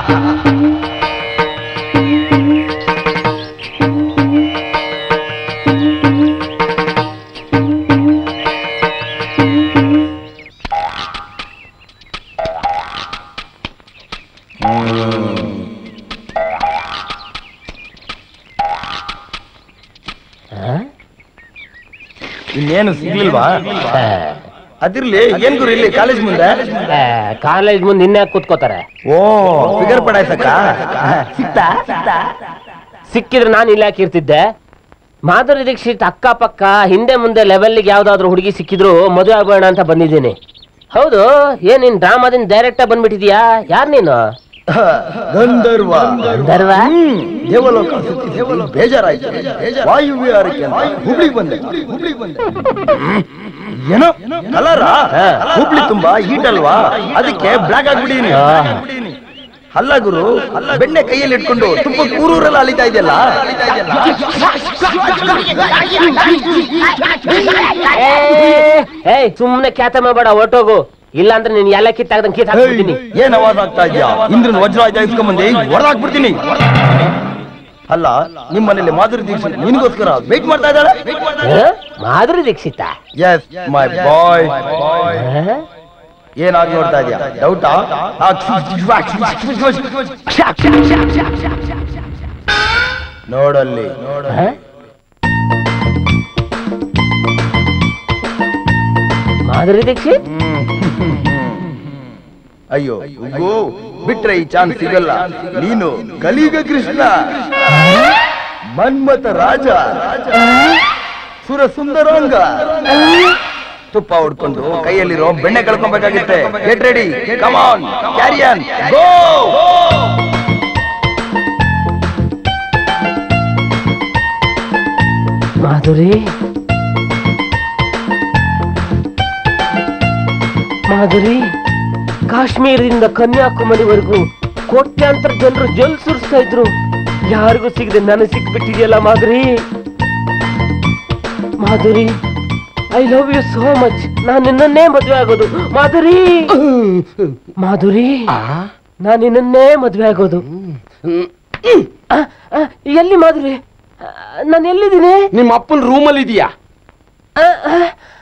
ಇನ್ನೇನು ಸಿಗ್ಲಿಲ್ವಾ ಅದಿರ್ಲಿ ಏನ್ ಗುರು ಇಲ್ಲಿ ಕಾಲೇಜ್ ಮುಂದೆ ಕಾಲೇಜ್ ಮುಂದೆ ಇನ್ನೇ ಕೂತ್ಕೋತಾರೆ ಓ ಫಿಗರ್ ಪಡಾಯ್ಸಕ್ಕ ಸಿಕ್ತಾ ಸಿಕ್ಕಿದ್ರೆ ನಾನು ಇಲ್ಲಿ ಹಾಕಿರ್ತಿದ್ದೆ ಮಾಧುರಿ ದೀಕ್ಷಿತ್ ಅಕ್ಕಪಕ್ಕ ಹಿಂದೆ ಮುಂದೆ ಲೆವೆಲ್ಗೆ ಯಾವ್ದಾದ್ರು ಹುಡುಗಿ ಸಿಕ್ಕಿದ್ರು ಮದುವೆ ಆಗೋಣ ಅಂತ ಬಂದಿದ್ದೀನಿ ಹೌದು ಏನ್ ನೀನ್ ಡ್ರಾಮಾದಿಂದ ಡೈರೆಕ್ಟ್ ಬಂದ್ಬಿಟ್ಟಿದ್ಯಾ ಯಾರ್ ನೀನು ಗಂಧರ್ವ ಗಂಧರ್ವ? ಹ್ಮ್, ದೇವಲೋಕ ಸುತ್ತಿ ಸುತ್ತಿ ಬೇಜಾರಾಯ್ತು ವಾಯು ವಿಹಾರಕ್ಕೆ ಅಂತ ಹುಬ್ಳಿಗ್ ಬಂದೆ ಹುಬ್ಳಿಗ್ ಬಂದೆ ಏನೋ ಕಲರ ಹುಬ್ಳಿ ತುಂಬಾ ಹೀಟ್ ಅಲ್ವಾ ಅದಕ್ಕೆ ಬ್ಲಾಕ್ ಆಗ್ಬಿಟ್ಟಿದೀನಿ ಅಲ್ಲ ಗುರು ಬೆಣ್ಣೆ ಕೈಯಲ್ಲಿ ಇಟ್ಕೊಂಡು ತುಂಬ ಊರೂರೆಲ್ಲ ಅಲಿತಾ ಇದೆಯಲ್ಲ ಏಯ್ ಸುಮ್ನೆ ಖ್ಯಾತ ಮಾಡಬೇಡ ಹೊರ್ಟೋಗು ಇಲ್ಲ ಅಂದ್ರೆ ನೀನ್ ಎಲ್ಲ ಕಿತ್ತಾಗ್ದಂಗ್ ಕಿತ್ ಹಾಕ್ಬಿಡ್ತೀನಿ ಏನ್ ಅವಾಜ್ ಆಗ್ತಾ ಇದ್ಯಾ ಇಂದ್ರನ್ ವಜ್ರ ಆಯ್ತಾ ಇಸ್ಕೊಂಬಂದೆ ಹೊಡೆದಾಕ್ಬಿಡ್ತೀನಿ ಅಲ್ಲ ನಿಮ್ ಮನೇಲಿ ಮಾಧುರಿ ದೀಕ್ಷಿತ್ ನಿನಗೋಸ್ಕರ ವೇಟ್ ಮಾಡ್ತಾ ಇದ್ದಾಳೆ ಆ? Madhuri Dixit yes my boy ಏನಾಗಿ ನೋಡ್ತಾ ಇದ್ಯಾ ಡೌಟಾ ನೋಡಲ್ಲಿ ಮಾಧುರಿ ದೀಕ್ಷಿತ್ ಅಯ್ಯೋ ಉಗ್ಗು, ಬಿಟ್ರೆ ಈ ಚಾನ್ಸ್ ಸಿಗಲ್ಲ ನೀನು ಕಲಿಗ ಕೃಷ್ಣ ಮನ್ಮಥ ರಾಜ ಸುರ ಸುಂದರಾಂಗ ತುಪ್ಪ ಹೊಡ್ಕೊಂಡು ಕೈಯಲ್ಲಿರೋ ಬೆಣ್ಣೆ ಕಳ್ಕೊಬೇಕಾಗುತ್ತೆ get ready come on carry on go Madhuri Madhuri ಕಾಶ್ಮೀರದಿಂದ ಕನ್ಯಾಕುಮಾರಿವರೆಗೂ ಕೋಟ್ಯಾಂತರ ಜನರು ಜಲ್ ಸುರಿಸ್ತಾ ಇದ್ರು ಯಾರಿಗೂ ಸಿಗದೆ ನನಗೆ ಸಿಕ್ಬಿಟ್ಟಿದೆಯಲ್ಲ Madhuri Madhuri I love you so much ನಾನು ನಿನ್ನನ್ನೇ ಮದುವೆ ಆಗೋದು ಮಾಧುರಿ ಮಾಧುರಿ ನಾನು ನಿನ್ನನ್ನೇ ಮದುವೆ ಆಗೋದು ಆ, ಆ, ಎಲ್ಲಿ ಮಾಧುರಿ ನಾನು ಎಲ್ಲಿದ್ದೀನಿ ನಿಮ್ಮ ಅಪ್ಪನ ರೂಮಲ್ಲಿ ಇದೆಯಾ ಆ, ಆ.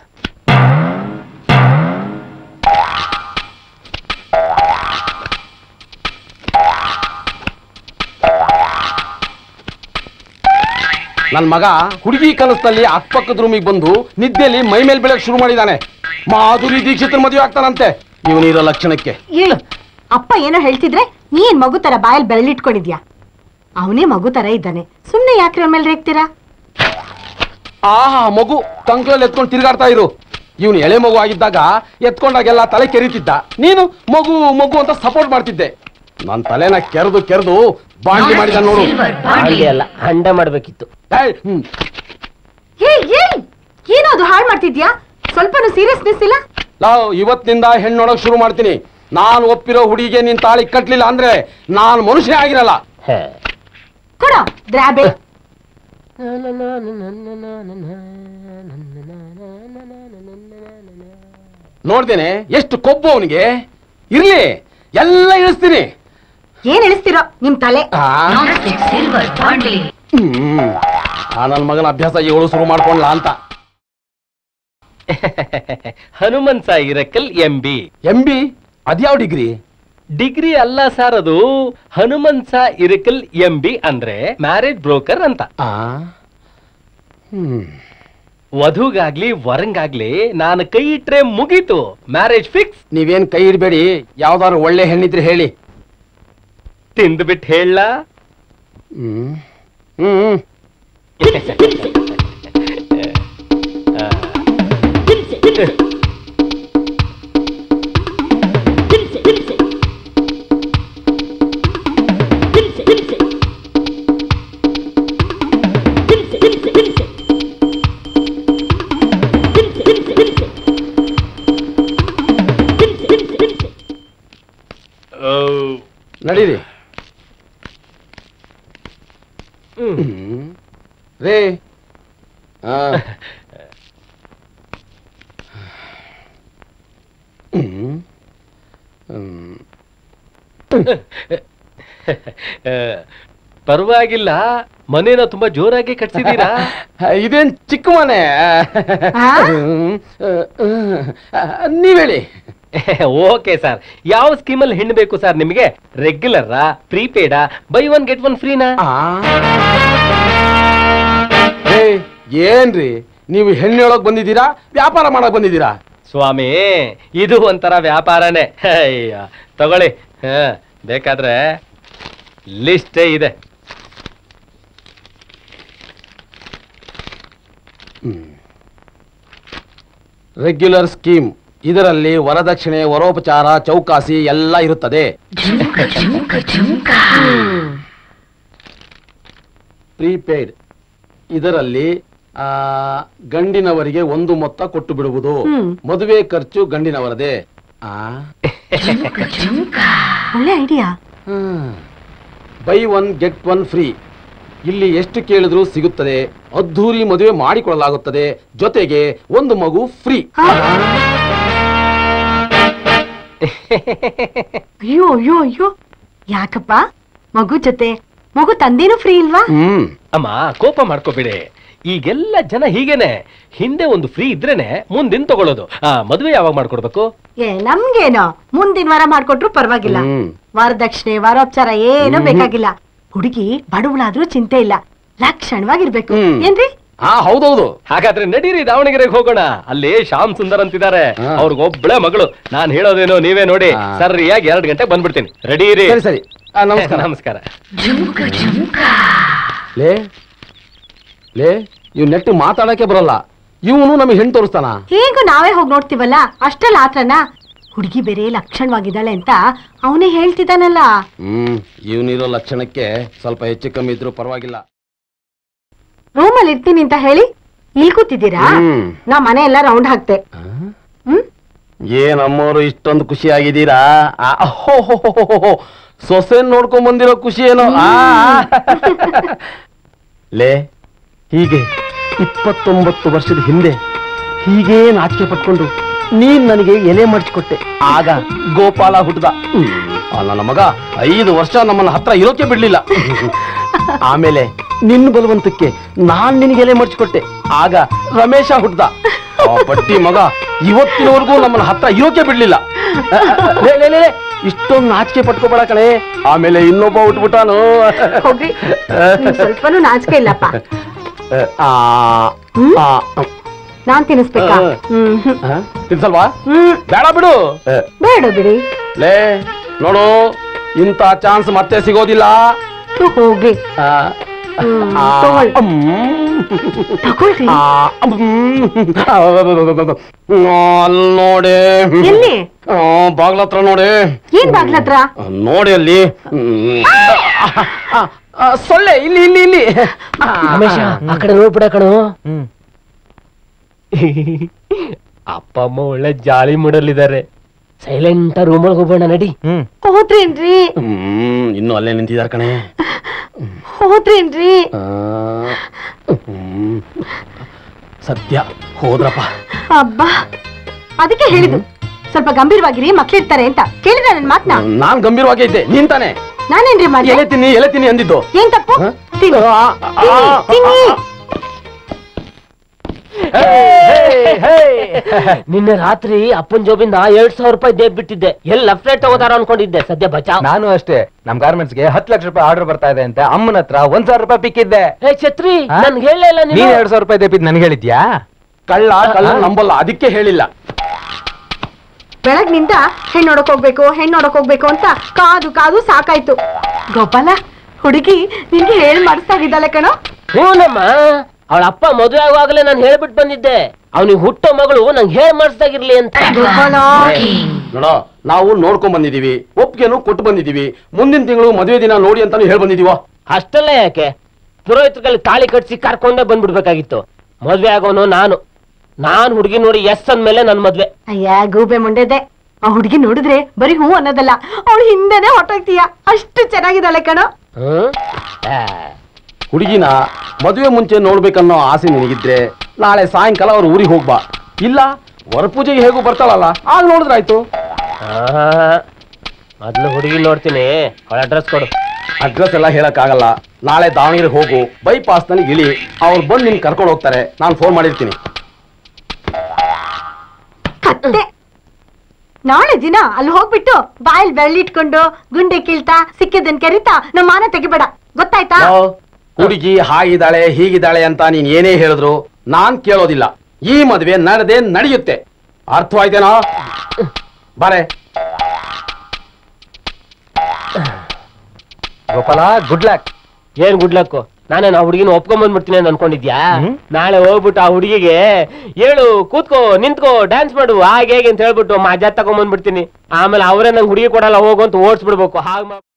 ನನ್ನ ಮಗ ಹುಡುಗಿ ಕನಸಲ್ಲಿ ಅಕ್ಕಪಕ್ಕದ ರೂಮಿಗೆ ಬಂದು ನಿದ್ದೆಯಲ್ಲಿ ಮೈ ಮೇಲೆ ಬೆಳಕ್ ಶುರು ಮಾಡಿದಾನೆ ಮಾಧುರಿ ದೀಕ್ಷಿತರ ಮದುವೆ ಆಗ್ತಾನಂತೆ ಇವನಿರೋ ಲಕ್ಷಣಕ್ಕೆ ಹೇಳು ಅಪ್ಪ ಏನೋ ಹೇಳ್ತಿದ್ರೆ ನೀನ್ ಮಗು ತರ ಬಾಯಲ್ಲಿ ಬೆರಳಿಟ್ಕೊಂಡಿದ್ಯಾ ಅವನೇ ಮಗು ತರ ಇದ್ದಾನೆ ಸುಮ್ನೆ ಯಾಕ್ರಿ ಅವ್ನ್ ಮೇಲೆ ರೇಗ್ತೀರಾ ಆಹಾ ಮಗು ಕಂಕ್ಲಲ್ಲಿ ಎತ್ಕೊಂಡು ತಿರುಗಾಡ್ತಾ ಇರು ಇವನು ಎಳೆ ಮಗು ಆಗಿದ್ದಾಗ ಎತ್ಕೊಂಡಾಗೆಲ್ಲ ತಲೆ ಕೆರಿತಿದ್ದ ನೀನು ಮಗು ಮಗು ಅಂತ ಸಪೋರ್ಟ್ ಮಾಡ್ತಿದ್ದೆ ನನ್ನ ತಲೆನ ಕೆರೆದು ಕೆರೆದು ಬಾಂಡಿ ಮಾಡಿದ ನೋಡು ಹಾಗೆ ಅಲ್ಲ ಹಂಡ ಮಾಡ್ಬೇಕಿತ್ತು ಏಯ್, ಹ್ಮ್. ಏ ಏನ್ ಏನೋ ಅದು ಹಾಳು ಮಾಡ್ತಿದ್ಯಾ ಸ್ವಲ್ಪನೂ ಸೀರಿಯಸ್ನೆಸ್ ಇಲ್ಲ ನಾವು ಇವತ್ತಿನಿಂದ ಹೆಣ್ಣೊಳಗ್ ಶುರು ಮಾಡ್ತೀನಿ ನಾನು ಒಪ್ಪಿರೋ ಹುಡುಗಿಗೆ ನೀನ್ ತಾಳಿ ಕಟ್ಲಿಲ್ಲ ಅಂದ್ರೆ ನಾನು ಮನುಷ್ಯ ಆಗಿರಲ್ಲ ಹೇ. ಕೊಡೋ ದ್ರಾಬೆ ನೋಡ್ದೇನೆ ಎಷ್ಟು ಕೊಬ್ಬು ಅವನಿಗೆ ಇರ್ಲಿ ಎಲ್ಲ ಇಳಿಸ್ತೀನಿ ಏನ್ ಎಳಿಸ್ತಿರೋ ನಿಮ್ ತಲೆ ಆ? ಹ್ಮ್. ಆ ನನ್ನ ಮಗನ ಅಭ್ಯಾಸ ಇವಳು ಶುರು ಮಾಡ್ಕೊಂಡ್ಲಾ ಅಂತ Hanumantha Irakal M B M B ಅದ್ಯಾವ ಡಿಗ್ರಿ ಡಿಗ್ರಿ ಅಲ್ಲ ಸರ್ ಅದು ಹನುಮಂತ ಇರಕಲ್ ಎಂ ಬಿ ಅಂದ್ರೆ ಮ್ಯಾರೇಜ್ ಬ್ರೋಕರ್ ಅಂತ ಆ ಹ್ಮ್ ವಧುಗಾಗ್ಲಿ ವರಂಗಾಗ್ಲಿ ನಾನು ಕೈ ಇಟ್ರೆ ಮುಗೀತು ಮ್ಯಾರೇಜ್ ಫಿಕ್ಸ್ ನೀವೇನ್ ಕೈ ಇಡಬೇಡಿ ಯಾವ್ದಾದ್ರು ಒಳ್ಳೆ ಹೆಣ್ಣಿದ್ರೆ ಹೇಳಿ ತಿಂದ್ಬಿಟ್ಟು ಹೇಳ ಹ್ಮ್ ಹ್ಮ್ ನಡೀರಿ ಹ್ಮ್. ರೇ ಆ. ಹ್ಮ್. ಹ್ಮ್. ಆ, ಪರವಾಗಿಲ್ಲ ಮನೇನ ತುಂಬಾ ಜೋರಾಗಿ ಕಟ್ಸಿದೀರಾ ಇದೇನ್ ಚಿಕ್ಕ ಮನೆ ಆ? ನೀವ್ ಹೇಳಿ ಓಕೆ ಸರ್ ಯಾವ ಸ್ಕೀಮಲ್ಲಿ ಹೆಣ್ಣು ಬೇಕು ಸರ್ ನಿಮಗೆ ರೆಗ್ಯುಲರಾ ಪ್ರೀಪೇಡಾ ಬೈ ಒನ್ ಗೆಟ್ ಒನ್ ಫ್ರೀನಾ ಆ? ಏ, ಏನ್ರಿ ನೀವು ಹೆಣ್ಣು ಹೇಳೋಕ್ ಬಂದಿದ್ದೀರಾ ವ್ಯಾಪಾರ ಮಾಡಕ್ ಬಂದಿದ್ದೀರಾ ಸ್ವಾಮಿ ಇದು ಒಂಥರ ವ್ಯಾಪಾರನೇ ಅಯ್ಯ ತಗೊಳ್ಳಿ ಹ, ಬೇಕಾದ್ರೆ ಲಿಸ್ಟೇ ಇದೆ ರೆಗ್ಯುಲರ್ ಸ್ಕೀಮ್ ಇದರಲ್ಲಿ ವರದಕ್ಷಿಣೆ ವರೋಪಚಾರ ಚೌಕಾಸಿ ಎಲ್ಲ ಇರುತ್ತದೆ ಪ್ರೀಪೇಯ್ಡ್ ಇದರಲ್ಲಿ ಆ, ಗಂಡಿನವರಿಗೆ ಒಂದು ಮೊತ್ತ ಕೊಟ್ಟು ಬಿಡುವುದು ಹ್ಮ್. ಮದುವೆ ಖರ್ಚು ಗಂಡಿನವರದೇ ಆ ಒಳ್ಳೆ idea buy one get one free ಇಲ್ಲಿ ಎಷ್ಟು ಕೇಳಿದ್ರೂ ಸಿಗುತ್ತದೆ ಅದ್ಧೂರಿ ಮದುವೆ ಮಾಡಿಕೊಡಲಾಗುತ್ತದೆ ಜೊತೆಗೆ ಒಂದು ಮಗು ಫ್ರೀ ಅಯ್ಯೋ ಅಯ್ಯೋ ಅಯ್ಯೋ ಯಾಕಪ್ಪ ಮಗು ಜೊತೆ ಮಗು ತಂದೇನು ಫ್ರೀ ಇಲ್ವಾ ಹ್ಮ್ ಅಮ್ಮ ಕೋಪ ಮಾಡ್ಕೋಬೇಡಿ ಈಗೆಲ್ಲ ಜನ ಹೀಗೇನೆ ಹಿಂದೆ ಒಂದು ಫ್ರೀ ಇದ್ರೇನೆ ಮುಂದಿನ ತಗೊಳ್ಳೋದು ಆ ಮದುವೆ ಯಾವಾಗ ಮಾಡ್ಕೊಡ್ಬೇಕು ಏ ನಮ್ಗೇನೋ ಮುಂದಿನ ವಾರ ಮಾಡ್ಕೊಟ್ರು ಪರವಾಗಿಲ್ಲ ಹ್ಮ್. ವರದಕ್ಷಿಣೆ ವಾರೋಪಚಾರ ಏನೂ ಬೇಕಾಗಿಲ್ಲ ಹುಡುಗಿ ಬಡವಳಾದ್ರೂ ಚಿಂತೆ ಇಲ್ಲ ಲಕ್ಷಣವಾಗಿರ್ಬೇಕು ಹ್ಮ್. ಏನ್ರಿ ಹಾ ಹೌದೌದು ಹಾಗಾದ್ರೆ ನಡೀರಿ ದಾವಣಗೆರೆಗೆ ಹೋಗೋಣ ಅಲ್ಲಿ ಶ್ಯಾಮ್ ಸುಂದರ್ ಅಂತಿದ್ದಾರೆ ಹಾ. ಅವ್ರಿಗೊಬ್ಳೆ ಮಗಳು ನಾನ್ ಹೇಳೋದೇನೋ ನೀವೇ ನೋಡಿ ಹಾ. ಸರಿಯಾಗಿ ಎರಡು ಗಂಟೆ ಬಂದ್ಬಿಡ್ತೀನಿ ರೆಡಿ ರೀ ಸರಿ ಸರಿ ಆ, ನಮಸ್ಕಾರ ನಮಸ್ಕಾರ ಲೇ ಲೇ ಇವ್ ನೆಟ್ಟು ಮಾತಾಡಕ್ಕೆ ಬರಲ್ಲ ಇವನು ನಮಗೆ ಹೆಣ್ಣು ತೋರಿಸ್ತಾನ ಹೇಗೂ ನಾವೇ ಹೋಗಿ ನೋಡ್ತೀವಲ್ಲ ಅಷ್ಟಲ್ಲ ಆತ್ರನ ಹುಡುಗಿ ಬೇರೆ ಲಕ್ಷಣವಾಗಿದ್ದಾಳೆ ಅಂತ ಅವನೇ ಹೇಳ್ತಿದ್ದಾನಲ್ಲ ಹ್ಮ್ ಇವನಿರೋ ಲಕ್ಷಣಕ್ಕೆ ಸ್ವಲ್ಪ ಹೆಚ್ಚು ಕಮ್ಮಿ ಇದ್ರು ಪರವಾಗಿಲ್ಲ ರೂಮಲ್ಲಿ ಇರ್ತೀನಿ ಅಂತ ಹೇಳಿ ಇಲ್ಲಿ ಕೂತಿದ್ದೀರಾ ಹ್ಮ್. ನಾ ಮನೆ ಎಲ್ಲ ರೌಂಡ್ ಹಾಕ್ತೆ ಆ? ಹ್ಮ್ ಏನ್ ಅಮ್ಮೋರು ಇಷ್ಟೊಂದು ಖುಷಿಯಾಗಿದ್ದೀರಾ ಆ, ಹೋ, ಹೋ, ಹೋ, ಹೋ, ಹೋ. ಸೊಸೆನ್ ನೋಡ್ಕೊಂಡ್ ಬಂದಿರೋ ಖುಷಿ ಏನೋ ಆ, ಆ. ಲೇ ಹೀಗೆ ಇಪ್ಪತ್ತೊಂಬತ್ತು ವರ್ಷದ ಹಿಂದೆ ಹೀಗೇ ನಾಚಿಕೆ ಪಟ್ಕೊಂಡು ನೀನ್ ನನಗೆ ಎಲೆ ಮಡ್ಚಿಕೊಟ್ಟೆ ಆಗ ಗೋಪಾಲ ಹುಟ್ಟದ ಆ ನನ್ನ ಮಗ ಐದು ವರ್ಷ ನಮ್ಮನ್ನ ಹತ್ರ ಇರೋಕೆ ಬಿಡ್ಲಿಲ್ಲ ಆಮೇಲೆ ನಿನ್ನ ಬಲವಂತಕ್ಕೆ ನಾನ್ ನಿನಗೆ ಎಲೆ ಮಡ್ಚಿಕೊಟ್ಟೆ ಆಗ ರಮೇಶ ಹುಟ್ಟದ ಆ ಬಡ್ಡಿ ಮಗ ಇವತ್ತಿನವರೆಗೂ ನಮ್ಮನ್ನ ಹತ್ರ ಇರೋಕೆ ಬಿಡ್ಲಿಲ್ಲ ಅ, ಅ, ಲೇ, ಲೇ, ಲೇ, ಲೇ, ಇಷ್ಟೊಂದು ನಾಚಿಕೆ ಪಟ್ಕೋಬೇಡ ಕಣೆ ಆಮೇಲೆ ಇನ್ನೊಬ್ಬ ಹುಟ್ಬಿಟ್ಟಾನು ಹೋಗ್ರಿ ನಿಮ್ಗ್ ಸ್ವಲ್ಪನೂ ನಾಚಿಕೆ ಇಲ್ಲಪ್ಪ ಆ, ಹ್ಮ್? ಆ, ನಾನ್ ತಿನ್ನಿಸ್ಬೇಕಾ ಹಾ. ಹ್ಮ್ ಹ್ಮ್. ಆ, ತಿನ್ಸಲ್ವಾ ಹ್ಮ್ ಬೇಡ ಬಿಡು ಬೇಡ ಬಿಡಿ ಲೇ ನೋಡು ಇಂಥ ಚಾನ್ಸ್ ಮತ್ತೆ ಸಿಗೋದಿಲ್ಲ ನೀವು ಹೋಗಿ ಆ, ಹ್ಮ್, ಆ, ತಗೊಳ್ಳಿ. ಹ್ಮ್. ತಗೊಳ್ರಿ ಆ, ಹ್ಮ್. ಅಲ್ಲ್ ನೋಡಿ ಎಲ್ಲಿ ಆ, ಬಾಗ್ಲ ಹತ್ರ ನೋಡಿ ಏನ್ ಬಾಗ್ಲತ್ರ ನೋಡಿ ಅಲ್ಲಿ ಹ್ಮ್. ಆ, ಆ, ಸೊಳ್ಳೆ ಇಲ್ಲಿ ಇಲ್ಲಿ ಇಲ್ಲಿ ಆ, ರಮೇಶ ಆ ಕಡೆ ನೋಡ್ಬಿಡ ಕಣು ಅಪ್ಪ ಅಮ್ಮ ಒಳ್ಳೆ ಜಾಲಿ ಮೂಡಲ್ಲಿದ್ದಾರೆ ಸೈಲೆಂಟ್ ರೂಮ್ ಒಳಗೆ ಹೋಗೋಣ ನಡಿ ಹೋದ್ರೇನ್ರಿ ಹ್ಮ್ ಇನ್ನು ಅಲ್ಲೇ ನಿಂತಿದ್ದಾರೆ ಕಣೆ ಹೋದ್ರೇನ್ರಿ ಆ, ಹ್ಮ್. ಸದ್ಯ ಹೋದ್ರಪ್ಪ ಅಬ್ಬಾ ಅದಕ್ಕೆ ಹೇಳಿದ್ದು ಸ್ವಲ್ಪ ಗಂಭೀರವಾಗಿರಿ ಮಕ್ಳಿರ್ತಾರೆ ಅಂತ ಕೇಳಿದ್ರ ನನ್ ಮಾತ್ನ ನಾನ್ ಗಂಭೀರವಾಗಿ ಇದ್ದೆ ನೀನ್ ತಾನೆ ನಾನೇನ್ರಿ ಮಾಡಿ ಎಲೆ ತಿನ್ನಿ ಎಲೆ ತಿನ್ನಿ ಅಂದಿದ್ದು ಏನ್ ತಪ್ಪು ಹ? ತಿನ್ನಿ ಆ, ಆ, ಆ, ತಿನ್ನಿ ನಿನ್ನೆ ರಾತ್ರಿ ಅಪ್ಪನ್ ಜೋಬಿಂದ ಎರಡ್ ಸಾವಿರ ರೂಪಾಯಿ ದೇಬ್ ಬಿಟ್ಟಿದ್ದೆ ಎಲ್ಲಿ ಲೆಫ್ಟ್ ರೈಟ್ ತಗೋತಾರ ಅನ್ಕೊಂಡಿದ್ದೆ ಸದ್ಯ ಬಚಾವ್ ನಾನು ಅಷ್ಟೇ ನಮ್ ಗಾರ್ಮೆಂಟ್ಸ್ಗೆ ಹತ್ತು ಲಕ್ಷ ರೂಪಾಯಿ ಆರ್ಡರ್ ಬರ್ತಾ ಇದೆ ಅಂತ ಅಮ್ಮನ ಹತ್ರ ಒಂದ್ ಸಾವಿರ ರೂಪಾಯಿ ಪಿಕ್ಕಿದ್ದೆ ಏ ಛತ್ರಿ ಹಾ? ನನ್ಗೆ ಹೇಳೇ ಇಲ್ಲ ನೀನ್ ನೀನು ಎರಡ್ ಸಾವಿರ ರೂಪಾಯಿ ದೇಪಿದ್ ನನಗೆ ಹೇಳಿದ್ಯಾ ಕಳ್ಳ ಕಳ್ಳ ನಂಬಲ್ಲ ಅದಕ್ಕೆ ಹೇಳಿಲ್ಲ ಬೆಳಗ್ನಿಂದ ಹೆಣ್ಣು ನೋಡಕ್ ಹೋಗ್ಬೇಕು ಹೆಣ್ಣು ನೋಡಕ್ ಹೋಗ್ಬೇಕು ಅಂತ ಕಾದು ಕಾದು ಸಾಕಾಯ್ತು ಗೋಪಾಲ ಹುಡುಗಿ ನಿನ್ಗೆ ಹೇಳಿ ಮಾಡಿಸ್ತಾ ಇದ್ದಾಳೆ ಕಣೋ ಹ್ಞೂನಮ್ಮ ಅವಳ ಅಪ್ಪ ಮದುವೆ ಆಗುವಾಗಲೇ ನಾನು ಹೇಳ್ಬಿಟ್ಟು ಬಂದಿದ್ದೆ ಅವನಿಗೆ ಹುಟ್ಟೋ ಮಗಳು ನಂಗೆ ಹೇಳ್ ಮಾಡಿಸ್ದಾಗಿರ್ಲಿ ಅಂತ ಗೋಪಾಲ ನೋಡೋ ನಾವು ನೋಡ್ಕೊಂಡ್ ಬಂದಿದೀವಿ ಒಪ್ಪಿಗೆನು ಕೊಟ್ಟು ಬಂದಿದೀವಿ ಮುಂದಿನ ತಿಂಗಳು ಮದುವೆ ದಿನ ನೋಡಿ ಅಂತಾನು ಹೇಳ್ ಬಂದಿದೀವ ಅಷ್ಟೆಲ್ಲ ಯಾಕೆ ಪುರೋಹಿತರಲ್ಲಿ ತಾಳಿ ಕಟ್ಸಿ ಕರ್ಕೊಂಡೇ ಬಂದ್ಬಿಡ್ಬೇಕಾಗಿತ್ತು ಮದ್ವೆ ಆಗೋನು ನಾನು ನಾನ್ ಹುಡುಗಿ ನೋಡಿ ಎಸ್ ಅಂದ್ಮೇಲೆ ನನ್ ಮದ್ವೆ ಅಯ್ಯ ಗೂಬೆ ಮುಂಡೆದೆ ಆ ಹುಡುಗಿ ನೋಡಿದ್ರೆ ಬರೀ ಹೂ ಅನ್ನೋದಲ್ಲ ಅವಳು ಹಿಂದೆನೆ ಹೊಟ್ಟೋಗ್ತೀಯ ಅಷ್ಟು ಚೆನ್ನಾಗಿದ್ದಾಳೆ ಕಣೋ ಹ್ಮ್ ಆ, ಹುಡುಗಿನ ಮದುವೆ ಮುಂಚೆ ನೋಡ್ಬೇಕನ್ನೋ ಆಸೆ ನಿನಗಿದ್ರೆ ನಾಳೆ ಸಾಯಂಕಾಲ ಅವ್ರ ಊರಿಗೆ ಹೋಗ್ಬಾ ಇಲ್ಲ ವರಪೂಜೆಗೆ ಹೇಗೂ ಬರ್ತಾಳಲ್ಲ ಆಗ ನೋಡಿದ್ರಾಯ್ತು ಆ, ಮೊದ್ಲು ಹುಡುಗಿ ನೋಡ್ತೀನಿ ಅವಳ ಅಡ್ರೆಸ್ ಕೊಡು ಅಡ್ರೆಸ್ ಎಲ್ಲ ಹೇಳಕ್ಕಾಗಲ್ಲ ನಾಳೆ ದಾವಣಗೆರೆ ಹೋಗು ಬೈಪಾಸ್ ನಲ್ಲಿ ಇಳಿ ಅವ್ರು ಬಂದು ನಿನ್ ಕರ್ಕೊಂಡು ಹೋಗ್ತಾರೆ ನಾನು ಫೋನ್ ಮಾಡಿರ್ತೀನಿ ಕತ್ತೆ ನಾಳೆ ದಿನ ಅಲ್ಲಿ ಹೋಗ್ಬಿಟ್ಟು ಬಾಯಲ್ಲಿ ಬೆಳ್ಳಿಟ್ಕೊಂಡು ಗುಂಡೆ ಕೀಳ್ತಾ ಸಿಕ್ಕಿದ್ದನ್ ಕೆರಿತಾ ನಮ್ಮ ಮಾನ ತೆಗಿಬೇಡ ಗೊತ್ತಾಯ್ತಾ ಹುಡುಗಿ ಹಾಗಿದ್ದಾಳೆ ಹೀಗಿದ್ದಾಳೆ ಅಂತ ನೀನ್ ಏನೇ ಹೇಳಿದ್ರು ನಾನ್ ಕೇಳೋದಿಲ್ಲ ಈ ಮದುವೆ ನಡೆದೇ ನಡೆಯುತ್ತೆ ಅರ್ಥವಾಯ್ತೇನೋ ಬಾರೆ ಗೋಪಾಲ ಗುಡ್ ಲಕ್ ಏನ್ ಗುಡ್ಲಕ್ಕು ನಾನೇ ಆ ಹುಡುಗಿನ ಒಪ್ಕೊಂಡ್ ಬಂದ್ಬಿಡ್ತೀನಿ ಅಂತ ಅನ್ಕೊಂಡಿದ್ಯಾ ನಾಳೆ ಹೋಗ್ಬಿಟ್ಟು ಆ ಹುಡುಗಿಗೆ ಹೇಳು ಕೂತ್ಕೋ ನಿಂತ್ಕೋ ಡ್ಯಾನ್ಸ್ ಮಾಡು ಹಾಗೆ ಹೇಗೆ ಅಂತ ಹೇಳ್ಬಿಟ್ಟು ಮಜಾ ತಗೊಂಡ್ ಬಂದ್ಬಿಡ್ತೀನಿ ಆಮೇಲೆ ಅವರೇ ನಂಗೆ ಹುಡುಗಿ ಕೊಡಲ್ಲ ಹೋಗು ಅಂತ ಓಡಿಸ್ಬಿಡ್ಬೇಕು ಹಾಗೆ ಮಾ-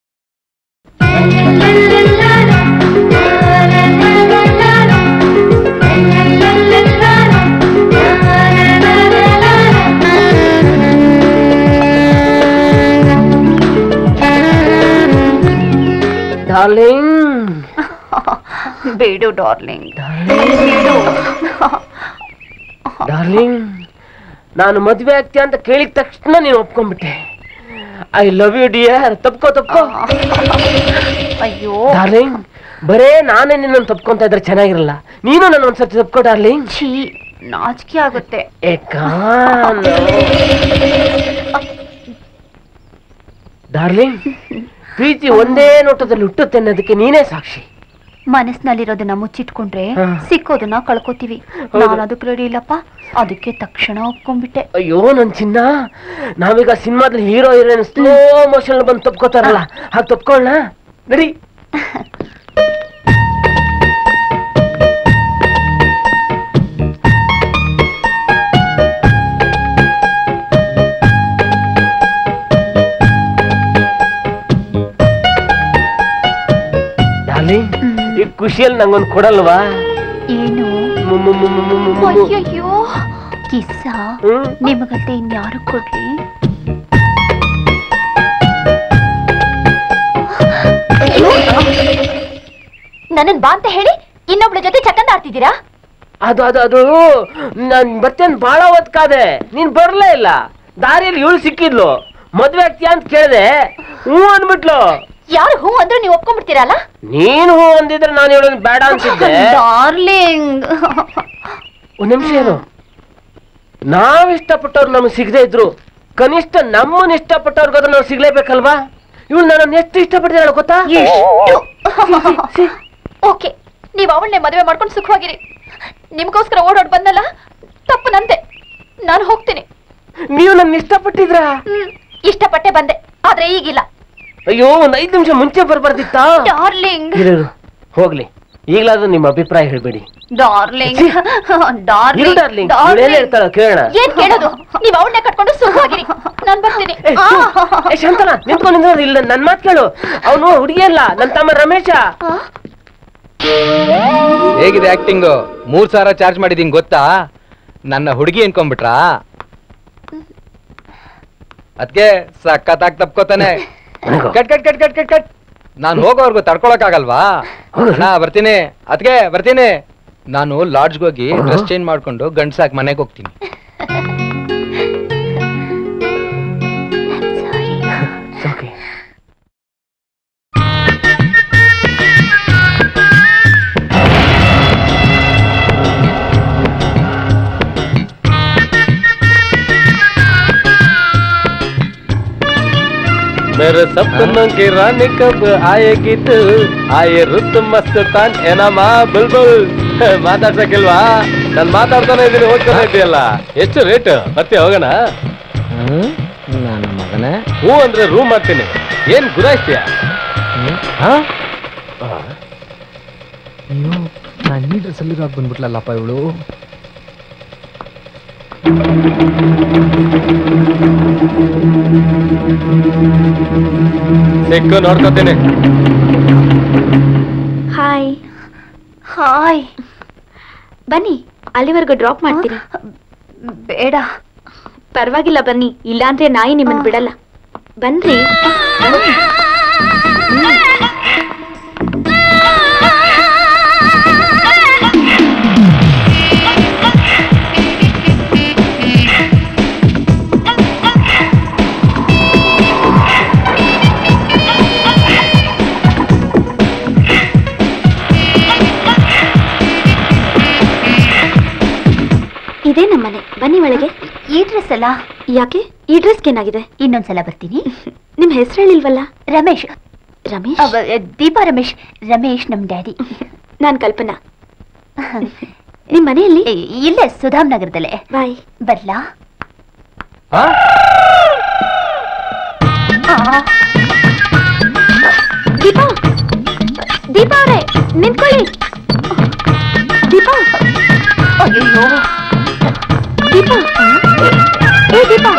ಡಾರ್ಲಿಂಗ್ ಬೇಡು ಡಾರ್ಲಿಂಗ್ ಡಾರ್ಲಿಂಗ್ ನಾನು ಮದ್ವೆ ಆಗ್ತೀಯ ಅಂತ ಕೇಳಿದ ತಕ್ಷಣ ನೀನು ಒಪ್ಕೊಂಡ್ಬಿಟ್ಟೆ ಐ ಲವ್ ಯು ಡಿಯರ್ ತಪ್ಕೋ ತಪ್ಕೋ ಅಯ್ಯೋ ಡಾರ್ಲಿಂಗ್ ಬರೇ ನಾನೇ ನಿನ್ನನ್ನು ತಪ್ಕೊಂತ ಇದ್ರೆ ಚೆನ್ನಾಗಿರಲ್ಲ ನೀನು ನನ್ನ ಒಂದ್ಸತಿ ತಪ್ಕೋ ಡಾರ್ಲಿಂಗ್ ಛೀ ನಾಚಿಕೆ ಆಗುತ್ತೆ ಏ ಕಾನ್ ಡಾರ್ಲಿಂಗ್ ಪ್ರೀತಿ ಒಂದೇ ನೋಟದಲ್ಲಿ ಹುಟ್ಟುತ್ತೆ ಅನ್ನೋದಕ್ಕೆ ನೀನೇ ಸಾಕ್ಷಿ ಮನಸ್ಸಿನಲ್ಲಿರೋದನ್ನ ಮುಚ್ಚಿಟ್ಕೊಂಡ್ರೆ ಹಾ. ಸಿಕ್ಕೋದನ್ನ ಕಳ್ಕೊತೀವಿ ಹೌದು. ನಾನು ಅದಕ್ಕೆ ರೆಡಿ ಇಲ್ಲಪ್ಪ ಅದಕ್ಕೆ ತಕ್ಷಣ ಒಪ್ಕೊಂಡ್ಬಿಟ್ಟೆ ಅಯ್ಯೋ ನನ್ ಚಿನ್ನ ನಾವೀಗ ಸಿನಿಮಾದಲ್ಲಿ ಹೀರೋ ಹೀರೋಯಿನ್ ಸ್ಲೋ ಮೋಷನ್ ಬಂದು ತಪ್ಕೋತಾರಲ್ಲ ಹಾಗೆ ತಪ್ಕೊಳ್ಳ ನಡಿ ಡಾರ್ಲಿಂಗ್ ಈ ಖುಷಿಯಲ್ಲಿ ನಂಗೊಂದು ಕೊಡಲ್ವಾ ಏನು ಮು- ಮು- ಮು- ಮು- ಮು- ಮು- ಮು- ಅಯ್ಯಯ್ಯೋ ಕಿಸ್ಸ ಹ್ಮ್. ನಿಮಗಲ್ದೆ ಇನ್ಯಾರು ಕೊಡ್ಲಿ ನನ್ನನ್ ಬಾ ಅಂತ ಹೇಳಿ ಇನ್ನೊಬ್ಳ ಜೊತೆ ಚಕ್ಕಂದ ಆಡ್ತಿದ್ದೀರಾ ಅದು ಅದು ಅದು ನಾನ್ ಬರ್ತೇನೆ ಬಹಳ ಹೊತ್ಕಾದೆ ನೀನ್ ಬರ್ಲೇ ಇಲ್ಲ ದಾರಿಯಲ್ಲಿ ಇವಳು ಸಿಕ್ಕಿದ್ಲು ಮದ್ವೆ ಆಗ್ತೀಯ ಅಂತ ಕೇಳಿದೆ ಹ್ಞೂ ಅಂದ್ಬಿಟ್ಲು ಯಾರು ಹೂ ಅಂದ್ರೂ ನೀವು ಒಪ್ಕೊಂಡ್ಬಿಡ್ತೀರಲ್ಲ ನೀನು ಹ್ಞೂ ಅಂದಿದ್ರೆ ನಾನು ಹೇಳೋದು ಬೇಡ ಅಂತಿದ್ದೆ ಡಾರ್ಲಿಂಗ್ ಒಂದ್ ನಿಮಿಷ ಏನು ನಾವ್ ಇಷ್ಟಪಟ್ಟವ್ರು ನಮ್ಗೆ ಸಿಗದೆ ಇದ್ರು ಕನಿಷ್ಠ ನಮ್ಮನ್ನ ಇಷ್ಟಪಟ್ಟವ್ರಿಗಾದ್ರೂ ನಾವು ಸಿಗ್ಲೇಬೇಕಲ್ವಾ ಇವಳು ನನ್ನನ್ನು ಎಷ್ಟು ಇಷ್ಟಪಡ್ತಿದ್ದಾಳೆ ಗೊತ್ತಾ ಓಕೆ ನೀವು ಅವಳನ್ನೇ ಮದುವೆ ಮಾಡ್ಕೊಂಡು ಸುಖವಾಗಿರಿ ನಿಮ್ಗೋಸ್ಕರ ಓಡೋಡ್ ಬಂದಲ್ಲ ತಪ್ಪು ನಂದೆ ನಾನು ಹೋಗ್ತೀನಿ ನೀವು ನನ್ನ ಇಷ್ಟಪಟ್ಟಿದ್ರಾ ಹ್ಮ್ ಇಷ್ಟಪಟ್ಟೆ ಬಂದೆ ಆದ್ರೆ ಈಗಿಲ್ಲ ಅಯ್ಯೋ ಒಂದ್ ಐದ್ ನಿಮಿಷ ಮುಂಚೆ ಬರ್ಬಾರ್ದಿತ್ತಾ ಡಾರ್ಲಿಂಗ್ ಇರು, ಇರು. ಹೋಗ್ಲಿ ಈಗ್ಲಾದ್ರೂ ನಿಮ್ಮ ಅಭಿಪ್ರಾಯ ಹೇಳ್ಬೇಡಿ ಡಾರ್ಲಿಂಗ್ ಇರು ಡಾರ್ಲಿಂಗ್ ಡಾರ್ಲಿಂಗ್ ಇವಳೇನ್ ಹೇಳ್ತಾಳ ಕೇಳೋಣ ಏನ್ ಕೇಳೋದು ನೀವ್ ಅವಳನ್ನೇ ಕಟ್ಕೊಂಡು ಸುಖವಾಗಿರಿ ನಾನ್ ಬರ್ತೀನಿ ಏ, ಆ. ಏ, ಶಾಂತನ ನಿಂತ್ಕೊಂಡು ನಿಂತ್ಕೊಂಡು ಇಲ್ಲ ನನ್ ಮಾತ್ ಕೇಳು ಅವನು ಹುಡುಗಿ ಅಲ್ಲ ನನ್ ತಮ್ಮ ರಮೇಶ ಆ? ಹೇಗಿದೆ ಆಕ್ಟಿಂಗ್ ಮೂರ್ ಸಾವಿರ ಚಾರ್ಜ್ ಮಾಡಿದೀನಿ ಗೊತ್ತಾ ನನ್ನ ಹುಡುಗಿ ಅನ್ಕೊಂಡ್ಬಿಟ್ರಾ ಅದ್ಕೆ ಸಖತ್ತಾಗಿ ತಪ್ಕೋತಾನೆ cut cut cut cut cut cut ನಾನು ಹೋಗೋವರ್ಗು ತಡ್ಕೊಳಕ್ ಆಗಲ್ವಾ ನಾ ಬರ್ತೀನಿ ಅದ್ಕೆ ಬರ್ತೀನಿ ನಾನು ಲಾಡ್ಜ್ಗೆ ಹೋಗಿ ಡ್ರೆಸ್ ಚೇಂಜ್ ಮಾಡ್ಕೊಂಡು ಗಂಡ್ಸಾಕ್ ಮನೆಗೆ ಹೋಗ್ತೀನಿ ಓಕೆ मेरे सपनों की रानी कब आएगी तू आए रुत ಮಸ್ತಾನ್ ಏನಮ್ಮ ಬುಲ್ಬುಲ್ ಮಾತಾಡ್ಸಕ್ಕಿಲ್ವಾ ನಾನು ಮಾತಾಡ್ತಾನೆ ಇದ್ದೀನಿ ಓದ್ತಾನೆ ಇದೆಯಲ್ಲ ಎಷ್ಟು ರೇಟ್ ಮತ್ತೆ ಹೋಗೋಣ ನನ್ನ ಮಗನೇ ಹ್ಞೂ ಅಂದ್ರೆ ರೂಮ್ ಮಾಡ್ತೀನಿ ಏನ್ ಗುರಾಯಿಸ್ತೀಯ ಅಯ್ಯೋ ನನ್ನ ಡ್ರೆಸ್ ಅಲ್ಲಿ ಬಂದ್ಬಿಟ್ಲಲ್ಲಪ್ಪ ಇವಳು ಸಿಕ್ಕು ನೋಡ್ಕೊತೀನಿ ಹಾಯ್ ಹಾಯ್ ಬನ್ನಿ ಅಲ್ಲಿವರೆಗೂ ಡ್ರಾಪ್ ಮಾಡ್ತೀರಾ ಬೇಡ ಪರವಾಗಿಲ್ಲ ಬನ್ನಿ ಇಲ್ಲಾಂದ್ರೆ ನಾಯಿ ನಿಮ್ಮನ್ನ ಬಿಡಲ್ಲ ಬನ್ರಿ ಇನ್ನೊಂದ್ಸಲ ಯಾಕೆ ಈ ಡ್ರೆಸ್ಗೆ ಏನಾಗಿದೆ ಇನ್ನೊಂದ್ಸಲ ಬರ್ತೀನಿ ನಿಮ್ ಹೆಸರು ಹೇಳಿಲ್ವಲ್ಲ ರಮೇಶ್ ರಮೇಶ್ ಅವ, ದೀಪಾ ರಮೇಶ್ ರಮೇಶ್ ನಮ್ ಡ್ಯಾಡಿ ನಾನ್ ಕಲ್ಪನಾ ನಿಮ್ ಮನೆಯಲ್ಲಿ ಇಲ್ಲೇ ಸುಧಾಮ್ ನಗರದಲ್ಲೇ ಬಾಯ್ ಬರ್ಲಾ ದೀಪಾ ದೀಪಾ ಅವರೇ ನಿಂತ್ಕೊಳ್ಳಿ ದೀಪಾ ಅಯ್ಯೋ ದೀಪಾ ಏ ದೀಪಾ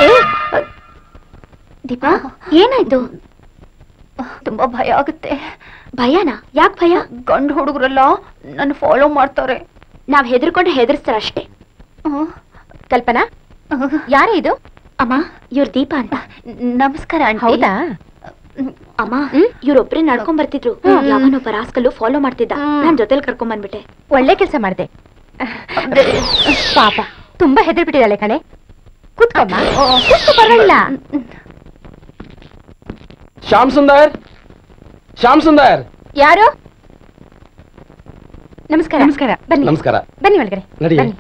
ದೀಪಾ ಏನಾಯ್ತು ತುಂಬಾ ಭಯ ಆಗುತ್ತೆ ಭಯನಾ ಯಾಕೆ ಭಯ ಗಂಡು ಹುಡುಗರೆಲ್ಲ ನನ್ನ ಫಾಲೋ ಮಾಡ್ತಾರೆ ನಾವ್ ಹೆದರ್ಕೊಂಡು ಹೆದರ್ಸ್ತಾರ ಅಷ್ಟೇ ಕಲ್ಪನಾ ಯಾರೇ ಇದು ಅಮ್ಮ ಇವ್ರ ದೀಪ ಅಂತ ನಮಸ್ಕಾರ ಆಂಟಿ. ಹೌದಾ ಅಮ್ಮ ಇವ್ರೊಬ್ರೇ ನಡ್ಕೊಂಡ್ ಬರ್ತಿದ್ರು ಯಾವನೊಬ್ಬ ರಾಸ್ಕಲ್ಲು ಫಾಲೋ ಮಾಡ್ತಿದ್ದ ನಾನ್ ಜೊತೆಲಿ ಕರ್ಕೊಂಡ್ ಬಂದ್ಬಿಟ್ಟೆ ಒಳ್ಳೆ ಕೆಲಸ ಮಾಡಿದೆ ಪಾಪ ತುಂಬಾ ಹೆದರ್ ಬಿಟ್ಟಿದ್ದಾಳೆ ಕಣೆ ಕೂತ್ಕೊಮ್ಮ ಕೂತ್ಕೋ ಪರವಾಗಿಲ್ಲ ಶ್ಯಾಮ್ ಸುಂದರ್ ಶ್ಯಾಮ್ ಸುಂದರ್ ಯಾರು ನಮಸ್ಕಾರ ನಮಸ್ಕಾರ ಬನ್ನಿ ನಮಸ್ಕಾರ ಬನ್ನಿ ಒಳಗಡೆ ನಡಿ. ಬನ್ನಿ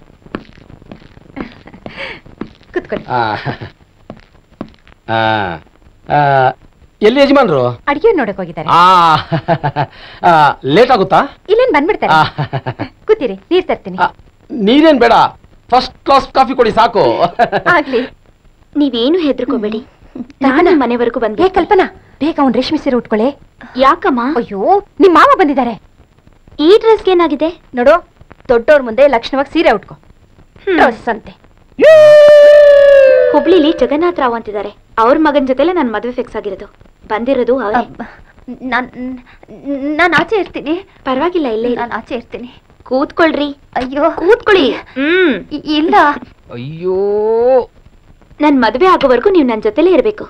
ಕೂತ್ಕೊಳ್ಳಿ ಆ, ಆ, ಆ, ಎಲ್ಲಿ ಯಜಮಾನ್ರು ಅಡಿಗೆ ನೋಡಕ್ ಹೋಗಿದ್ದಾರೆ ಆ ಲೇಟ್ ಆಗುತ್ತಾ ಇಲ್ಲೇನ್ ಬಂದ್ಬಿಡ್ತಾರೆ ಆ, ಕೂತಿರಿ ನೀರ್ ತರ್ತೀನಿ ಆ, ನೀರೇನ್ ಬೇಡ ಫಸ್ಟ್ ಕ್ಲಾಸ್ ಕಾಫಿ ಕೊಡಿ ಸಾಕು ಆಗ್ಲಿ ನೀವೇನು ಹೆದರ್ಕೋಬೇಡಿ ನಾನು ಮನೆವರೆಗೂ ಏ ಬಂದೆ ಕಲ್ಪನಾ ಬೇಗ ಅವ್ನ್ ರೇಷ್ಮೆ ಸೀರೆ ಉಟ್ಕೊಳ್ಳೆ ಯಾಕಮ್ಮ ಅಯ್ಯೋ ನಿಮ್ ಮಾವ ಬಂದಿದ್ದಾರೆ ಈ ಡ್ರೆಸ್ಗೆ ಏನಾಗಿದೆ ನೋಡು ದೊಡ್ಡವ್ರ ಮುಂದೆ ಲಕ್ಷಣವಾಗಿ ಸೀರೆ ಉಟ್ಕೋ ಡ್ರೆಸ್ ಅಂತೆ ಹುಬ್ಳಿಲಿ ಜಗನ್ನಾಥ್ ರಾವ್ ಅಂತಿದ್ದಾರೆ ಅವ್ರ ಮಗನ್ ಜೊತೆಲೆ ನನ್ ಮದ್ವೆ ಫಿಕ್ಸ್ ಆಗಿರೋದು ಬಂದಿರೋದು ಅವ್ರೇ ಅಬ್ಬ, ನಾನ್ ನಾನ್ ಆಚೆ ಇರ್ತೀನಿ ಪರವಾಗಿಲ್ಲ ಇಲ್ಲೇ ಇರಿ. ನಾನ್ ಆಚೆ ಇರ್ತೀನಿ ಕೂತ್ಕೊಳ್ರಿ ಅಯ್ಯೋ ಕೂತ್ಕೊಳ್ಳಿ ಹ್ಮ್ ಇ- ಇಲ್ಲ ಅಯ್ಯೋ ನನ್ ಮದ್ವೆ ಆಗೋವರೆಗೂ ನೀವು ನನ್ ಜೊತೆಲೇ ಇರ್ಬೇಕು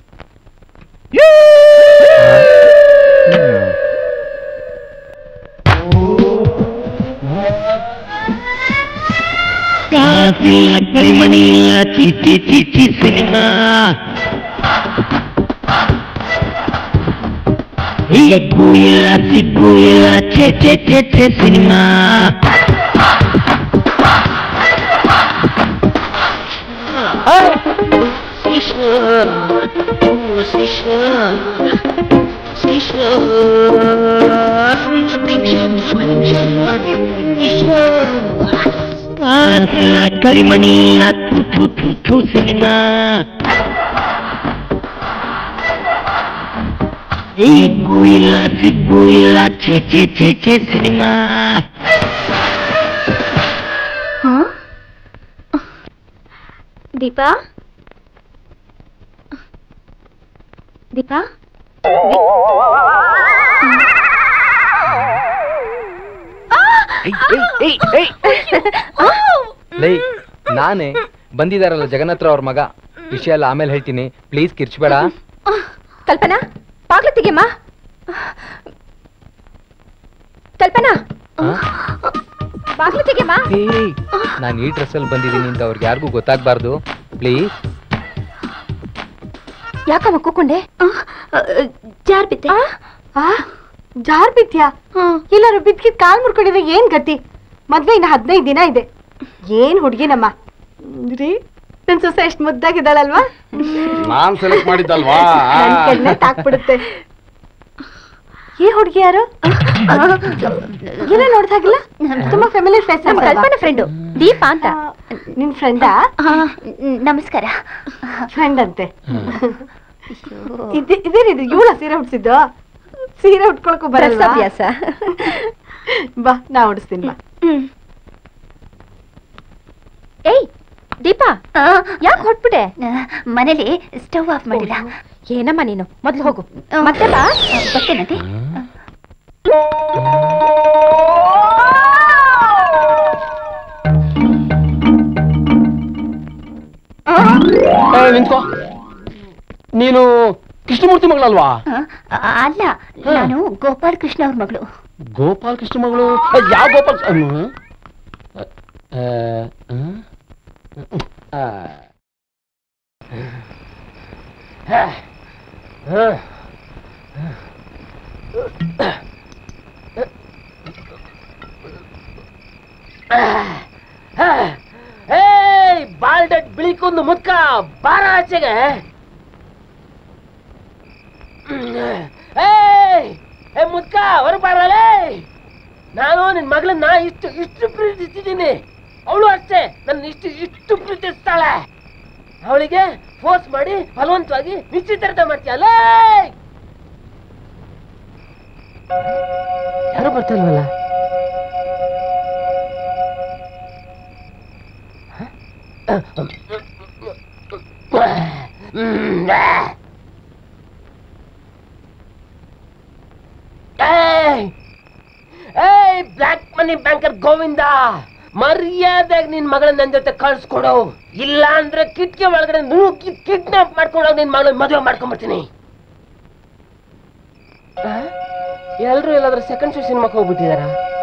ದೀಪಾ ದೀಪಾ ಲೈ ನಾನೇ ಬಂದಿದಾರಲ್ಲ ಜಗನ್ನಾಥ್ ಅವ್ರ ಮಗ ವಿಷಯ ಎಲ್ಲ ಆಮೇಲೆ ಹೇಳ್ತೀನಿ ಪ್ಲೀಸ್ ಕಿರ್ಚ್ಬೇಡ ಕಲ್ಪನಾ ಬಾಗ್ಲು ತೆಗಿಯಮ್ಮ ಕಲ್ಪನಾ ಬಾಗ್ಲು ತೆಗಿಯಮ್ಮ ನಾನು ಈ ಡ್ರೆಸ್ ಅಲ್ಲಿ ಬಂದಿದ್ದೀನಿ ಅಂತ ಅವ್ರಿಗೆ ಯಾರಿಗೂ ಗೊತ್ತಾಗ್ಬಾರ್ದು ಪ್ಲೀಸ್ ಯಾಕಮ್ಮ ಕೂಕೊಂಡೆ ಜಾರ್ ಬಿದ್ದೆ ಜಾರ್ ಬಿದ್ಯಾ ಎಲ್ಲಾರು ಬಿದ್ಕಿದ್ ಕಾಲ್ ಮುರ್ಕೊಂಡಿದ್ರೆ ಏನ್ ಗತಿ ಮದ್ವೆ ಇನ್ನ ಹದಿನೈದು ದಿನ ಇದೆ ಏನ್ ಹುಡ್ಗಿನಮ್ಮ ರೀ ನನ್ ಸೊಸೆ ಎಷ್ಟ್ ಮುದ್ದಾಗಿದ್ದಾಳಲ್ವಾ ನಾನ್ ಸೆಲೆಕ್ಟ್ ಮಾಡಿದ್ದಲ್ವಾ ನನ್ ಕೆನ್ನೆ ತಾಕ್ಬಿಡುತ್ತೆ ಏ ಹುಡ್ಗಿ ಯಾರು ಏನೋ ನೋಡ್ದಾಗಿಲ್ಲ ತುಂಬಾ family face Kalpana friend Deepa ಅಂತ ನಿನ್ ಫ್ರೆಂಡಾ ನಮಸ್ಕಾರ ಫ್ರೆಂಡ್ ಅಂತೆ ಇದೇ- ಇದೇನಿದು ಇವಳ ಸೀರೆ ಉಡ್ಸಿದ್ದು ಸೀರೆ ಉಟ್ಕೊಳಕ್ಕೂ ಬರಲ್ಲ ಅಭ್ಯಾಸ ಬಾ ನಾ ಉಡಿಸ್ತೀನಿ ಬಾ ಏಯ್ ದೀಪಾ ಯಾಕೆ ಹೊಟ್ಬಿಟ್ಟೆ ಮನೇಲಿ ಸ್ಟವ್ ಆಫ್ ಮಾಡಿಲ್ಲ ಏನಮ್ಮ ನೀನು ಮೊದ್ಲು ಹೋಗು ಮತ್ತೆ ಬಾ ಬರ್ತೇನಂತೆ ಏ, ನಿಂತ್ಕೋ ನೀನು ಕೃಷ್ಣಮೂರ್ತಿ ಮಗಳಲ್ವಾ ಆ, ಅಲ್ಲ ನಾನು ಗೋಪಾಲ್ ಕೃಷ್ಣ ಅವ್ರ ಮಗಳು ಗೋಪಾಲ್ ಕೃಷ್ಣ ಮಗಳು ಏ, ಯಾವ ಗೋಪಾಲ್ ಹ್ಮ್. ಆ, ಹ್ಮ್? ಆ. ಬಾಲ್ಡಟ್ ಬಿಳಿಕೊಂದು ಮುದ್ಕ ಬಾರ ಆಚೆಗೆ ಏಯ್ ಏ ಮುದ್ಕ ಹೊರಗೆ ಬಾರಲೇ ನಾನು ನಿನ್ ಮಗಳನ್ನ ಇಷ್ಟು ಇಷ್ಟು ಪ್ರೀತಿಸಿದ್ದೀನಿ ಅವಳು ಅಷ್ಟೇ ನನ್ನ ಇಷ್ಟು ಇಷ್ಟು ಪ್ರೀತಿಸ್ತಾಳೆ ಅವಳಿಗೆ ಫೋರ್ಸ್ ಮಾಡಿ ಬಲವಂತವಾಗಿ ನಿಶ್ಚಿತಾರ್ಥ ಮಾಡ್ತೀಯಲ್ಲ ಯಾರು ಬರ್ತಿಲ್ವಲ್ಲ ಏಯ್ ಏಯ್ ಬ್ಲ್ಯಾಕ್ ಮನಿ ಬ್ಯಾಂಕರ್ ಗೋವಿಂದ ಮರ್ಯಾದೆಗೆ ನಿನ್ ಮಗಳ ನನ್ ಜೊತೆ ಕಳ್ಸ್ಕೊಡು ಇಲ್ಲ ಅಂದ್ರೆ ಕಿಟ್ಕಿ ಒಳಗಡೆ ನುಗ್ಗಿ ಕಿಡ್ನಾಪ್ ಮಾಡ್ಕೊಂಡೋಗಿ ನಿನ್ ಮಗಳ ಮದುವೆ ಮಾಡ್ಕೊಂಡ್ಬಿಡ್ತೀನಿ ಎಲ್ರು ಎಲ್ಲಾದ್ರೂ ಸೆಕೆಂಡ್ ಶೋ ಸಿನಿಮಾಕ್ಕೆ ಹೋಗ್ಬಿಟ್ಟಿದಾರ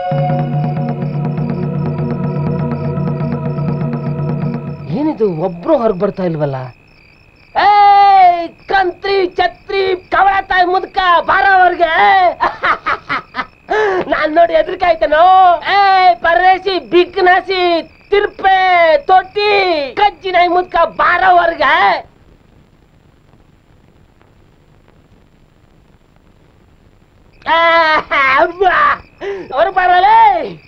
ಏನಿದು ಒಬ್ರು ಹೊರಗೆ ಬರ್ತಾ ಇಲ್ವಲ್ಲ ಏಯ್ ಕಂತ್ರಿ ಛತ್ರಿ ಕವಳ ತಾಯಿ ಮುದ್ಕ ಬಾರವರ್ಗೆ ನಾನ್ ನೋಡಿ ಹೆದರಿಕಾಯ್ತೇನೋ ಏ ಪರೇಶಿ ಬಿಗ್ನಾಸಿ ತಿರ್ಪೆ ತೊಟ್ಟಿ ಕಜ್ಜಿ ನಾಯಿ ಮುದ್ಕ ಬಾರವರ್ಗೆ ಅವ್ರು ಬರಲೇ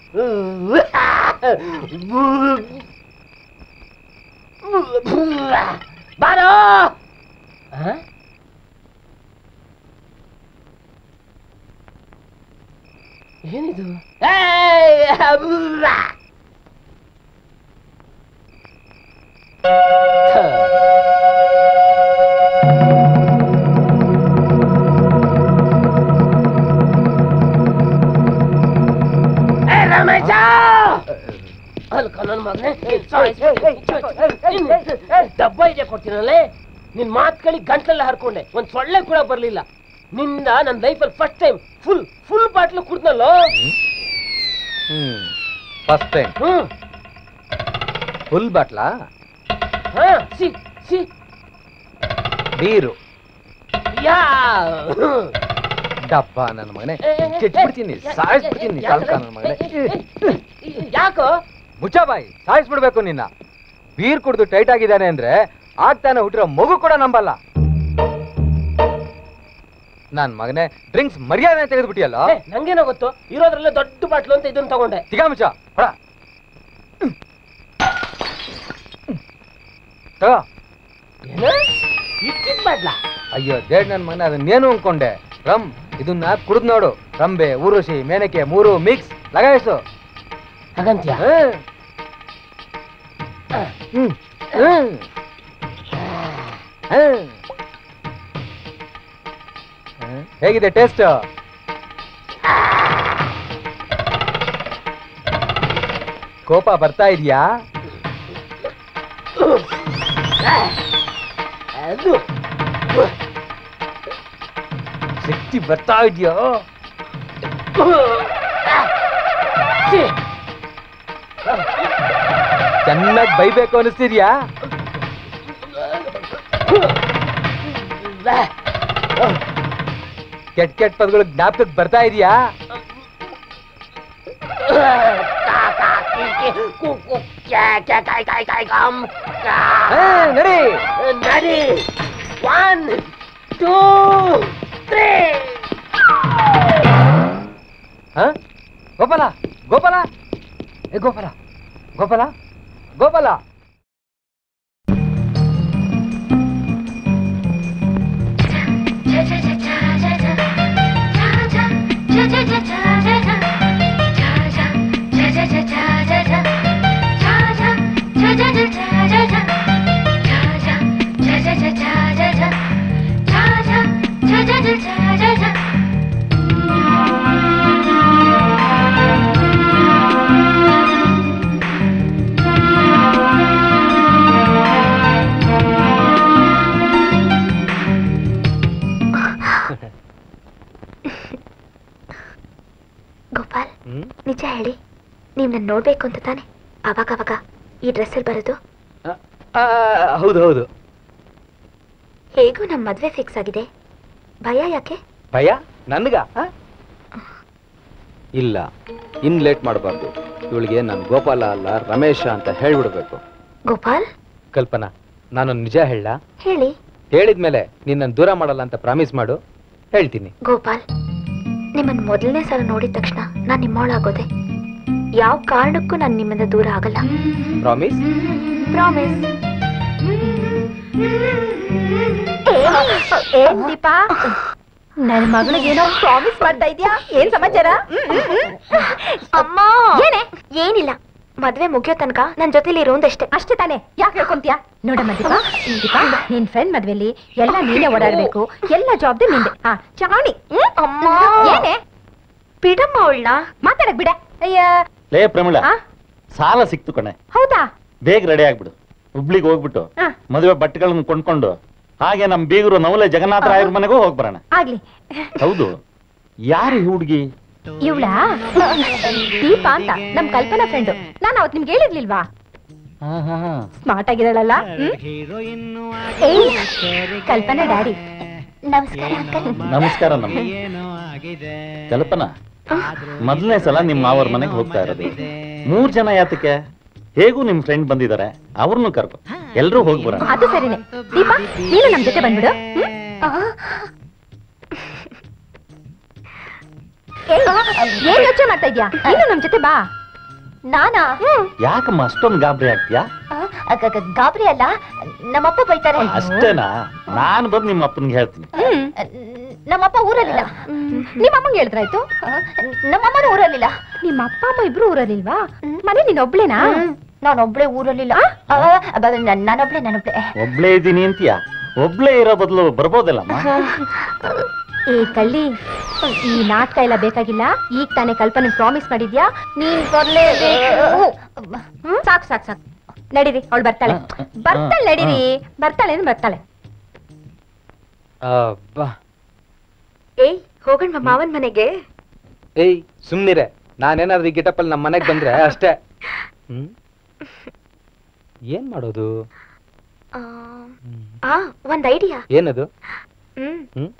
ಬಾರೋ ಆ? ಏನಿದು ಏಯ್! ಅವ್ವ! ಥ. ಏ ರಮೇಶ ಅಲ್ಕ ನನ್ನ ಮಗನೇ ಡಬ್ಬ ಇದೆ ಕೊಡ್ತೀನಲ್ಲೇ ನಿನ್ ಮಾತ್ಕಳಿ ಗಂಟ್ಲೆಲ್ಲ ಹರ್ಕೊಂಡೆ ಒಂದ್ ಸೊಳ್ಳೆ ಕೂಡ ಬರ್ಲಿಲ್ಲ ನಿಂದ ನನ್ನ ಲೈಫಲ್ಲಿ first time full full bottle ಕುಡ್ದ್ನಲ್ಲೋ ಹ್ಮ್ ಫಸ್ಟ್ ಟೈಮ್ ಹ್ಮ್ ಫುಲ್ ಬಾಟ್ಲಾ ಹಾ ಸಿ ಸಿ ಬೀರು ಯಾ ಡಬ್ಬ ನನ್ನ ಮಗನೇ ಕೆಚ್ಬಿಡ್ತೀನಿ ಸಾಯಿಸ್ಬಿಡ್ತೀನಿ ಕಳ್ಕ ನನ್ನ ಮಗನೇ ಯಾಕೋ ಮುಚ್ಚ ಬಾಯಿ ಸಾಯಿಸ್ಬಿಡ್ಬೇಕು ನಿನ್ನ ಬೀರ್ ಕುಡ್ದು ಟೈಟ್ ಆಗಿದ್ದಾನೆ ಅಂದ್ರೆ ಆಗ್ತಾನೆ ಹುಟ್ಟಿರೋ ಮಗು ಕೂಡ ನಂಬಲ್ಲ ನನ್ ಮಗನೇ ಡ್ರಿಂಕ್ಸ್ ಮರ್ಯಾದೆ ತೆಗೆದ್ಬಿಟ್ಟಿಯಲ್ಲ ಏ, ನಂಗೇನೋ ಗೊತ್ತು ಇರೋದ್ರಲ್ಲೇ ದೊಡ್ಡ ಬಾಟ್ಲು ಅಂತ ಇದನ್ನ ತಗೊಂಡೆ ತಿಗಾ ಮುಚ್ಚ ಹೊಡ ತಗೋ ಏನು ಇಷ್ಟಿದ್ ಬಾಟ್ಲಾ ಅಯ್ಯೋ ದೇಡ್ ನನ್ ಮಗನ ಅದನ್ನೇನು ಅನ್ಕೊಂಡೆ ರಮ್ ಇದನ್ನ ಕುಡ್ದ್ ನೋಡು ರಂಬೆ ಊರುಷಿ ಮೇನಕೆ ಮೂರು ಮಿಕ್ಸ್ ಲಗಾಯಿಸು ಹಾಗಂತ್ಯ ಹ್ಮ್. ಹ್ಮ್. ಹ್ಮ್. ಹ್ಮ್. ಹ್ಮ್. ಹೇಗಿದೆ ಟೇಸ್ಟ್ ಕೋಪ ಬರ್ತಾ ಇದೆಯಾ ಅದು ಶಕ್ತಿ ಬರ್ತಾ ಇದೆಯಾ ಛೀ, ಚೆನ್ನಾಗಿ ಬೈಬೇಕು ಅನಿಸ್ತಿದ್ಯಾ ಕೆಟ್ಟ ಕೆಟ್ಟ ಪದಗಳು ಜ್ಞಾಪಕಕ್ಕೆ ಬರ್ತಾ ಇದೆಯಾ ಕಾ, ಕಾ, ಕಿ, ಕಿ, ಕು, ಕು, ಕ್ಯಾ, ಕ್ಯಾ, ಕಾಯ್, ಕಾಯ್, ಕಾಯ್, ಕಾಮ್, ಕಾ. ನಡಿ ನಡಿ ಒನ್ ಟೂ ತ್ರೀ ಹ? ಗೋಪಾಲ ಗೋಪಾಲ ಏ ಗೋಪಾಲ ಗೋಪಾಲ ಗೋಪಾಲ ಗೋಪಾಲ್ ಹ್ಮ್ ನಿಜ ಹೇಳಿ ನೀವು ನನ್ನ ನೋಡ್ಬೇಕು ಅಂತ ತಾನೆ ಅವಾಗ ಅವಾಗ ಈ ಡ್ರೆಸ್ಸಲ್ಲಿ ಬರೋದು ಆ, ಹೌದು ಹೌದು ಹೇಗೂ ನಮ್ಮ ಮದ್ವೆ ಫಿಕ್ಸ್ ಆಗಿದೆ ಭಯ ಯಾಕೆ ಭಯ ನನ್ಗ ಆ? ಇಲ್ಲ ಇನ್ ಲೇಟ್ ಮಾಡಬಾರ್ದು ಇವಳಿಗೆ ನಾನು ಗೋಪಾಲ ಅಲ್ಲ ರಮೇಶ ಅಂತ ಹೇಳ್ಬಿಡ್ಬೇಕು ಗೋಪಾಲ್ ಕಲ್ಪನಾ ನಾನೊಂದು ನಿಜ ಹೇಳ ಹೇಳಿ ಹೇಳಿದ್ಮೇಲೆ ನಿನ್ನನ್ನು ದೂರ ಮಾಡಲ್ಲ ಅಂತ ಪ್ರಾಮಿಸ್ ಮಾಡು ಹೇಳ್ತೀನಿ ಗೋಪಾಲ್ ನಿಮ್ಮನ್ನ ಮೊದಲನೇ ಸಲ ನೋಡಿದ ತಕ್ಷಣ ನಾನು ನಿಮ್ಮವಳಾಗೋದೆ ಯಾವ ಕಾರಣಕ್ಕೂ ನಾನು ನಿಮ್ಮಿಂದ ದೂರ ಆಗಲ್ಲ ಪ್ರಾಮಿಸ್ ಪ್ರಾಮಿಸ್ ಏನ್ ದೀಪಾ ನನ್ ಮಗಳಿಗೇನೋ ಪ್ರಾಮಿಸ್ ಮಾಡ್ತಾ ಇದ್ಯಾ ಏನ್ ಸಮಾಚಾರ ಅಮ್ಮ ಏನೇ ಏನಿಲ್ಲ ಮದ್ವೆ ಮುಗಿಯೋ ತನಕ ನನ್ ಜೊತೆಲಿ ಇರೋಂದಷ್ಟೇ ಅಷ್ಟೇ ತಾನೇ ಯಾಕೆ ಹೇಳ್ಕೊಂತೀಯ ನೋಡಮ್ಮ ದೀಪಾ ದೀಪಾ ನಿನ್ ಫ್ರೆಂಡ್ ಮದ್ವೆಲಿ ಎಲ್ಲ ನೀನೇ ಓಡಾಡ್ಬೇಕು ಎಲ್ಲ ಜವಾಬ್ದಾರಿ ನಿಂದೆ ಹಾ ಚಾವಣಿ ಅಮ್ಮ ಏನೇ ಬಿಡಮ್ಮ ಅವಳನ್ನ ಮಾತಾಡಕ್ ಬಿಡೆ ಅಯ್ಯ ಲೇ ಪ್ರಮಿಳ ಆ? ಸಾಲ ಸಿಕ್ತು ಕಣೆ ಹೌದಾ ಬೇಗ ರೆಡಿ ಆಗ್ಬಿಡು ಹುಬ್ಳಿಗೆ ಹೋಗ್ಬಿಟ್ಟು ಆ. ಮದುವೆ ಬಟ್ಟೆಗಳನ್ನ ಕೊಂಡ್ಕೊಂಡು ಹಾಗೆ ನಮ್ ಬೀಗರು ನವಲೆ ಜಗನ್ನಾಥ ರಾಯರ ಮನೆಗೂ ಹೋಗ್ ಬರೋಣ ಆಗ್ಲಿ ಹೌದು ಯಾರು ಈ ಹುಡುಗಿ ಇವಳ ದೀಪಾ ಅಂತ ನಮ್ ಕಲ್ಪನಾ ಫ್ರೆಂಡ್ ನಾನು ಅವತ್ ನಿಮ್ಗೆ ಹೇಳಿರ್ಲಿಲ್ವಾ ಸ್ಮಾರ್ಟ್ ಆಗಿರಲ್ಲ ಕಲ್ಪನಾ ಡ್ಯಾಡಿ ನಮಸ್ಕಾರ ಅಂಕಲ್ ನಮಸ್ಕಾರ ನಮ್ಮ ಕಲ್ಪನಾ ಮೊದಲನೇ ಸಲ ನಿಮ್ಮ ಮಾವರ ಮನೆಗೆ ಹೋಗ್ತಾ ಇರೋದು ಮೂರ್ ಜನ ಯಾತಕ್ಕೆ ಹೇಗೂ ನಿಮ್ ಫ್ರೆಂಡ್ ಬಂದಿದ್ದಾರೆ ಅವ್ರನ್ನು ಕರ್ಕೊ ಎಲ್ರೂ ಹೋಗಿ ಬರೋಣ ಅದು ಸರಿನೇ ದೀಪಾ ನೀನು ನಮ್ ಜೊತೆ ಬಂದ್ಬಿಡು ಹ್ಮ್? ಏ, ಏನ್ ಯೋಚನೆ ಮಾಡ್ತಾ ಇದ್ಯಾ ನೀನು ನಮ್ ಜೊತೆ ಬಾ ನಾನಾ ಯಾಕಮ್ಮ ಅಷ್ಟೊಂದು ಗಾಬರಿ ಆಗ್ತೀಯಾ ಅ, ಗ- ಗ- ಗಾಬರಿ ಅಲ್ಲ ನಮ್ಮಪ್ಪ ಬೈತಾರೆ ಅಷ್ಟೇನಾ ನಾನು ಬಂದು ನಿಮ್ಮ ಅಪ್ಪನಿಗೆ ಹೇಳ್ತೀನಿ ಹ್ಮ್ ನಮ್ಮಪ್ಪ ಊರಲ್ಲಿಲ್ಲ ನಿಮ್ಮ ಅಮ್ಮಂಗೆ ಹೇಳಿದ್ರಾಯ್ತು ನಮ್ಮಮ್ಮನ ಊರಲ್ಲಿಲ್ಲ ನಿಮ್ಮ ಅಪ್ಪ ಅಮ್ಮ ಇಬ್ರು ಊರಲ್ಲಿಲ್ವಾ ಮನೆ ನೀನ್ ಒಬ್ಳೇನಾ ನಾನೊಬ್ಳೆ ಊರಲ್ಲಿಲ್ಲ ಅ, ಅ, ಬ- ನ- ನಾನೊಬ್ಳೆ ನಾನೊಬ್ಳೆ ಒಬ್ಳೇ ಇದ್ದೀನಿ ಅಂತೀಯ ಒಬ್ಳೇ ಇರೋ ಬದಲು ಬರ್ಬೋದಲ್ಲಮ್ಮ ಏ ಕಳ್ಳಿ ಈ ನಾಟಕ ಎಲ್ಲ ಬೇಕಾಗಿಲ್ಲ ಈಗ ತಾನೇ ಕಲ್ಪನೆ ಪ್ರಾಮಿಸ್ ಮಾಡಿದ್ಯಾ ನೀನ್ ಬರ್ಲೇಬೇಕು ಹ್ಮ್? ಸಾಕು ಸಾಕು ಸಾಕು ನಡೀರಿ ಅವಳು ಬರ್ತಾಳೆ ಬರ್ತಾಳೆ ನಡೀರಿ ಬರ್ತಾಳೆ ಅಂದ್ರೆ ಬರ್ತಾಳೆ ಅಬ್ಬಾ ಏಯ್ ಹೋಗೋಣ ಮಾವನ್ ಮನೆಗೆ ಏಯ್ ಸುಮ್ನಿರೆ ನಾನೇನಾದ್ರೂ ಈ ಗಿಟಪ್ಪಲ್ಲಿ ನಮ್ಮ ಮನೆಗೆ ಬಂದ್ರೆ ಅಷ್ಟೇ ಹ್ಮ್ ಏನ್ ಮಾಡೋದು ಆ, ಆ ಒಂದ್ ಐಡಿಯಾ ಏನದು ಹ್ಮ್ ಹ್ಮ್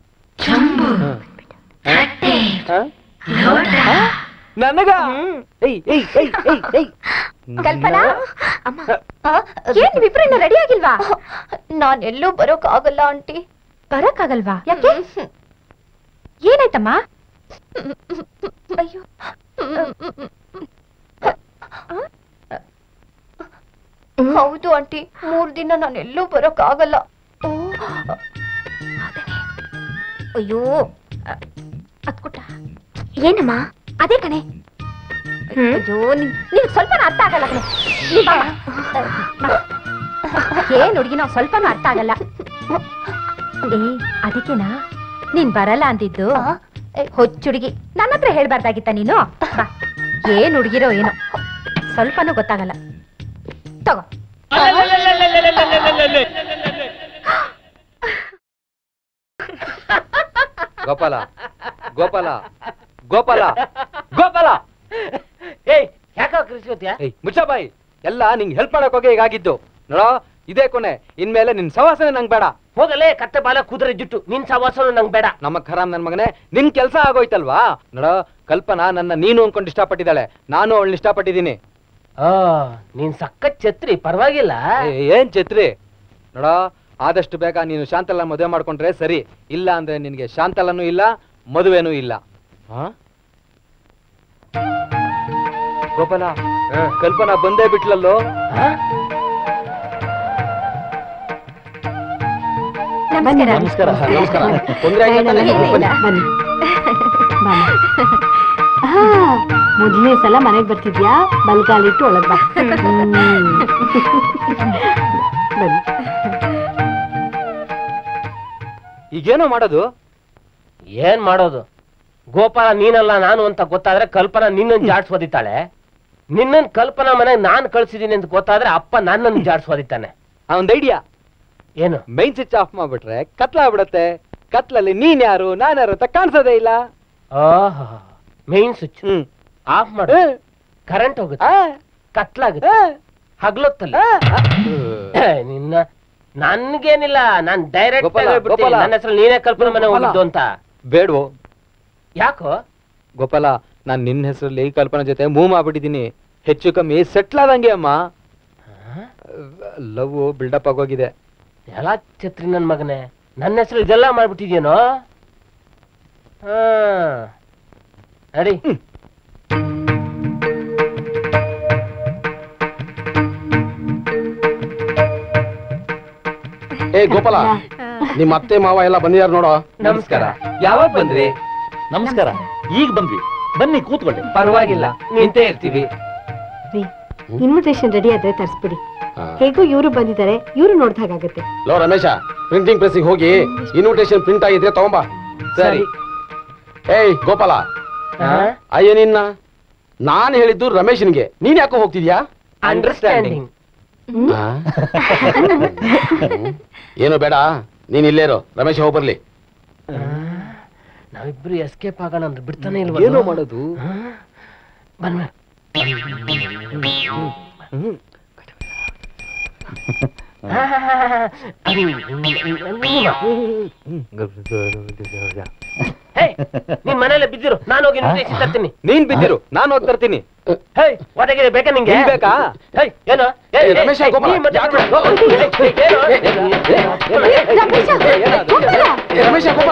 ಹ? ಹ? ನನಗ ಏಯ್ ಏಯ್ ಏಯ್ ಏಯ್ ಏಯ್ ಕಲ್ಪನಾ ಅಮ್ಮ ಏನ್ ನೀವಿಬ್ರು ರೆಡಿ ಆಗಿಲ್ವಾ ನಾನ್ ಎಲ್ಲೂ ಬರೋಕ್ ಆಗಲ್ಲ ಆಂಟಿ ಬರಕ್ಕಾಗಲ್ವಾ ಯಾಕೆ ಏನಾಯ್ತಮ್ಮ ಅಯ್ಯೋ ಹೌದು ಆಂಟಿ ಮೂರ್ ದಿನ ನಾನು ಎಲ್ಲೂ ಬರೋಕ್ ಆಗಲ್ಲ ಅಯ್ಯೋ ಅತ್ಕುಟ ಏನಮ್ಮ ಅದೇ ಕಣೆ ಅಯ್ಯೋ ನಿನ್ ನಿನಗ್ ಸ್ವಲ್ಪ ಅರ್ಥ ಆಗಲ್ಲ ಕಣೆ ನೀ ಬಾ. ಬಾ. ಏನ್ ಹುಡುಗಿನ ಸ್ವಲ್ಪನೂ ಅರ್ಥ ಆಗಲ್ಲ ಏ ಅದಕ್ಕೆನಾ ನೀನ್ ಬರಲ್ಲ ಅಂದಿದ್ದು ಹೊಚ್ಚುಡುಗಿ ನನ್ನ ಹತ್ರ ಹೇಳ್ಬಾರ್ದಾಗಿತ್ತ ನೀನು ಬಾ ಏನ್ ಹುಡುಗಿರೋ ಏನೋ ಸ್ವಲ್ಪನೂ ಗೊತ್ತಾಗಲ್ಲ ತಗೋ ಗೋಪಾಲ ಗೋಪಾಲ ಗೋಪಾಲ ಗೋಪಾಲ ಏಯ್ ಯಾಕ ಕೃಷಿ ಏಯ್ ಮುಚ್ಚಬಾಯಿ ಎಲ್ಲ ನಿಂಗೆ ಹೆಲ್ಪ್ ಮಾಡಕ್ ಹೋಗಿ ಹೀಗಾಗಿದ್ದು ನೋಡೋ ಇದೇ ಕೊನೆ ಇನ್ಮೇಲೆ ನಿನ್ ಸವಾಸನೆ ನಂಗೆ ಬೇಡ ಹೋಗಲೇ ಕತ್ತೆ ಬಾಲ ಕುದುರೆ ಜುಟ್ಟು ನಿನ್ ಸವಾಸನು ನಂಗ್ ಬೇಡ ನಮ್ಮ ಖರಾಮ್ ನನ್ ಮಗನೇ ನಿನ್ ಕೆಲಸ ಆಗೋಯ್ತಲ್ವಾ ನೋಡೋ ಕಲ್ಪನಾ ನನ್ನ ನೀನು ಅನ್ಕೊಂಡು ಇಷ್ಟಪಟ್ಟಿದ್ದಾಳೆ ನಾನು ಅವಳನ್ನ ಇಷ್ಟಪಟ್ಟಿದ್ದೀನಿ ಆ ನೀನ್ ಸಖತ್ ಛತ್ರಿ ಪರವಾಗಿಲ್ಲ ಏ, ಏನ್ ಛತ್ರಿ ನೋಡೋ ಆದಷ್ಟು ಬೇಗ ನೀನು ಶಾಂತಲ ಮದುವೆ ಮಾಡ್ಕೊಂಡ್ರೆ ಸರಿ ಇಲ್ಲ ಅಂದ್ರೆ ನಿನ್ಗೆ ಶಾಂತಲನೂ ಇಲ್ಲ ಮದುವೆನೂ ಇಲ್ಲ ಆ? ಗೋಪಾಲ ಕಲ್ಪನಾ ಬಂದೇ ಬಿಟ್ಲಲ್ಲೋ ನಮಸ್ಕಾರ ನಮಸ್ಕಾರ ನಮಸ್ಕಾರ ತೊಂದ್ರೆ ಆಗಿಲ್ಲ ತಾನೇ? ಏನಿಲ್ಲ. ಬನ್ನಿ ಮೊದಲನೇ ಸಲ ಮನೆಗೆ ಬರ್ತಿದ್ಯಾ ಬಲ್ಗಾಲಿಟ್ಟು ಒಳಗ್ ಬಾ ಹ್ಮ್. ಬನ್ನಿ ಈಗೇನೋ ಮಾಡೋದು ಏನ್ ಮಾಡೋದು ಗೋಪಾಲ ನೀನಲ್ಲ ನಾನು ಅಂತ ಗೊತ್ತಾದ್ರೆ ಕಲ್ಪನಾ ನಿನ್ನನ್ ಜಾಡ್ಸ್ವದಿತಾಳೆ ನಿನ್ನನ್ ಕಲ್ಪನಾ ಮನೆಗೆ ನಾನ್ ಕಳ್ಸಿದೀನಿ ಅಂತ ಗೊತ್ತಾದ್ರೆ ಅಪ್ಪ ನನ್ನನ್ನು ಜಾಡ್ಸ್ವದಿತಾನೆ ಆ ಒಂದ್ ಐಡಿಯಾ ಏನು ಮೈನ್ ಸ್ವಿಚ್ ಆಫ್ ಮಾಡ್ಬಿಟ್ರೆ ಕತ್ಲಾಗ್ಬಿಡತ್ತೆ ಕತ್ಲಲ್ಲಿ ನೀನ್ ಯಾರು ನಾನ್ ಯಾರು ಅಂತ ಕಾಣಿಸೋದೇ ಇಲ್ಲ ಓಹ್ ಮೇನ್ ಸ್ವಿಚ್ ಹ್ಮ್ ಆಫ್ ಮಾಡು ಏ, ಕರೆಂಟ್ ಹೋಗುತ್ತೆ ಆ, ಕತ್ಲಾಗುತ್ತೆ ಆ, ಹಗ್ಲೊತ್ತಲ್ಲಿ ಆ, ಆ. ಏ, ನಿನ್ನ ನನ್ಗೇನಿಲ್ಲ ನಾನ್ ಡೈರೆಕ್ಟ್ ಗೋಪಾಲ, ಗೋಪಾಲ. ನನ್ನ ಹೆಸರು ನೀನೇ ಕಲ್ಪನಾ ಮನೆ ಗೋಪಾಲ. ಹೋಗಿದ್ದು ಅಂತ ಬೇಡ್ವೋ ಯಾಕೋ ಗೋಪಾಲ ನಾನ್ ನಿನ್ನ ಹೆಸರಲ್ಲಿ ಕಲ್ಪನಾ ಜೊತೆ ಮೂವ್ ಮಾಡ್ಬಿಟ್ಟಿದೀನಿ ಹೆಚ್ಚು ಕಮ್ಮಿ ಸೆಟ್ಲ್ ಆದಂಗೆ ಅಮ್ಮ ಲವ್ ಬಿಲ್ಡಪ್ ಆಗೋಗಿದೆ ಎಲ್ಲ ಛತ್ರಿ ನನ್ ಮಗನೇ ನನ್ನ ಹೆಸರು ಇದೆಲ್ಲ ಮಾಡ್ಬಿಟ್ಟಿದ್ಯೇನೋ ಹಾ ನಡಿ ಏ ಗೋಪಾಲ ನಿಮ್ಮ ಅತ್ತೆ ಮಾವ ಎಲ್ಲ ಬಂದಿದಾರ ನೋಡೋ ನಮಸ್ಕಾರ ಯಾವಾಗ ಬಂದ್ರಿ ನಮಸ್ಕಾರ ಈಗ ಬಂದ್ವಿ ಬನ್ನಿ ಕೂತ್ಕೊಳ್ಳಿ ಪರವಾಗಿಲ್ಲ ನಿಂತೇ ಇರ್ತೀವಿ ಇನ್ವಿಟೇಷನ್ ರೆಡಿ ಆದ್ರೆ ತರಿಸ್ಬಿಡಿ ಹೇಗೂ ಇವರು ಬಂದಿದ್ದಾರೆ ಇವರು ನೋಡ್ದ ಹಾಗಾಗತ್ತೆ ಲೋ ರಮೇಶ ಪ್ರಿಂಟಿಂಗ್ ಪ್ರೆಸ್ಸಿಗೆ ಹೋಗಿ ಇನ್ವಿಟೇಷನ್ ಪ್ರಿಂಟ್ ಆಗಿದ್ರೆ ತಗೊಂಬಾ ಸರಿ ಏಯ್ ಗೋಪಾಲ ಅಯ್ಯ ನಿನ್ನ ನಾನ್ ಹೇಳಿದ್ದು ರಮೇಶನ್ಗೆ ನೀನ್ ಯಾಕೋ ಹೋಗ್ತಿದ್ಯಾ ಅಂಡರ್ಸ್ಟ್ಯಾಂಡಿಂಗ್ ಆ? ಏನು ಬೇಡ ನೀನ್ ಇಲ್ಲೇ ಇರೋ ರಮೇಶ್ ಹೋಗ್ ಬರ್ಲಿ ನಾವಿಬ್ರು ಎಸ್ಕೇಪ್ ಆಗೋಣ ಅಂದ್ರೆ ಬಿಡ್ತಾನೆ ಇಲ್ವ ಏನೋ ಮಾಡೋದು ಬನ್ನಿ ನೀನ್ ಮನೇಲೆ ಬಿದ್ದಿರು ನಾನು ಹೋಗಿ ಇನ್ವಿಟೇಷನ್ ತರ್ತೀನಿ ನೀನ್ ಬಿದ್ದಿರು ನಾನು ಹೋಗಿ ತರ್ತೀನಿ ಹೇ ಒದಗಿದೆ ಬೇಕಾ ನಿಂಗೆ ನಿಂಗ್ ಬೇಕಾ? ಹೇ ಏನು ಏ, ಏ, ಏ, ರಮೇಶ, ಏ, ಗೋಪಾಲ, ನೀ ಮತ್ತೆ ಯಾಕೆ? ಓ, ಓ, ಏ, ಏ, ಏನು? ಏ, ಏ, ಏ, ರಮೇಶ ಗೋಪಾಲ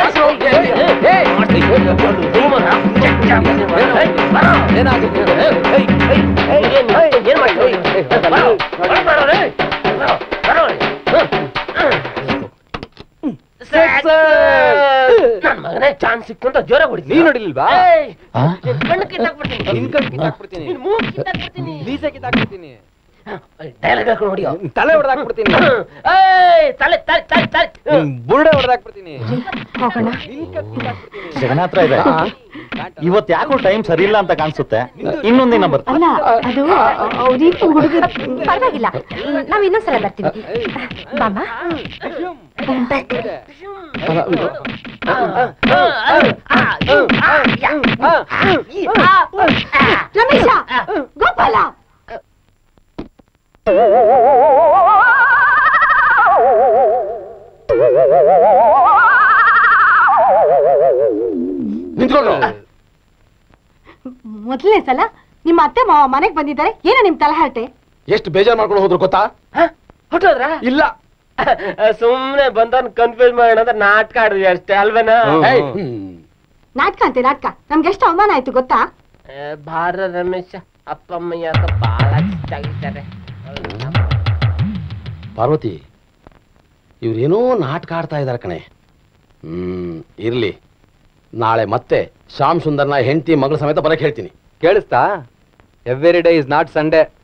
ಏನ್ ಮಗನೇ ಚಾನ್ಸ್ ಸಿಕ್ತು ಅಂತ ಜೋರ ಹೊಡಿತೀನಿ ನೀನ್ ನೋಡಿಲ್ವಾ ಕಣ್ಣು ಕಿತ್ತಾಕ್ಬಿಡ್ತೀನಿ ನಿನ್ ಕಣ್ ಕಿತ್ತಾಕ್ಬಿಡ್ತೀನಿ ನಿನ್ ಮೂಗ್ ಕಿತ್ತಾಕ್ಬಿಡ್ತೀನಿ ಬೀಜ ಕಿತ್ತಾಕ್ಬಿಡ್ತೀನಿ ಡೈಲಾಗ್ ಹಾಕೊಂಡು ಹೊಡಿಯೋ ತಲೆ ಹೊಡೆದಾಕ್ಬಿಡ್ತೀನಿ ಏಯ್ ತಲೆ ತಲೆ ತಲೆ ತಲೆ ನಿನ್ ಬುರುಡೆ ಹೊಡೆದಾಕ್ಬಿಡ್ತೀನಿ ಹೋಗೋಣ ನಿನ್ ಕತ್ ಕಿತ್ತಾಕ್ಬಿಡ್ತೀನಿ ಜಗನ್ನಾಥ ಇದೆ ಇವತ್ ಯಾಕೋ ಟೈಮ್ ಸರಿ ಇಲ್ಲ ಅಂತ ಕಾಣಿಸುತ್ತೆ ಇನ್ನೊಂದಿನ ಬರ್ತೀನಿ ಅಲ್ಲ ಅದು ಅವ್ರೀಗ ಹುಡುಗರು ಪರವಾಗಿಲ್ಲ ನಾವ್ ಇನ್ನೊಂದ್ಸಲ ಬರ್ತೀವಿ ಬಾಮ ರಮೇಶ ಗೋಪಾಲ ನಿಂತ್ಕೊಂಡು ಮೊದಲನೇ ಸಲ ನಿಮ್ಮ ಅತ್ತೆ ಮಾವ ಮನೆಗ್ ಬಂದಿದ್ದಾರೆ ಏನೋ ನಿಮ್ ತಲಹರಟೆ ಎಷ್ಟು ಬೇಜಾರ್ ಮಾಡ್ಕೊಂಡು ಹೋದ್ರು ಗೊತ್ತಾ ಹೊಟ್ಟೋದ್ರ ಇಲ್ಲ ಸುಮ್ನೆ ಬಂದನ್ ಕನ್ಫ್ಯೂಸ್ ಮಾಡೋಣ ಅಂತ ನಾಟಕ ಆಡಿದ್ವಿ ಅಷ್ಟೇ ಅಲ್ವೇನಾ ಏಯ್, ಹ್ಮ್. ನಾಟಕ ಅಂತೆ ನಾಟಕ ನಮ್ಗೆ ಎಷ್ಟು ಅವಮಾನ ಆಯ್ತು ಗೊತ್ತಾ ಏ, ಬಾರ ರಮೇಶ ಅಪ್ಪ ಅಮ್ಮ ಯಾಕ ಬಹಳ ಆಗಿದ್ದಾರೆ ಪಾರ್ವತಿ ಇವ್ರೇನೋ ನಾಟಕ ಆಡ್ತಾ ಇದಾರೆ ಕಣೆ ಹ್ಮ್ ಇರ್ಲಿ ನಾಳೆ ಮತ್ತೆ ಶ್ಯಾಮ್ ಸುಂದರ್ನ ಹೆಂಡತಿ ಮಗಳ ಸಮೇತ ಬರಕ್ ಹೇಳ್ತೀನಿ ಕೇಳಿಸ್ತಾ every day is not Sunday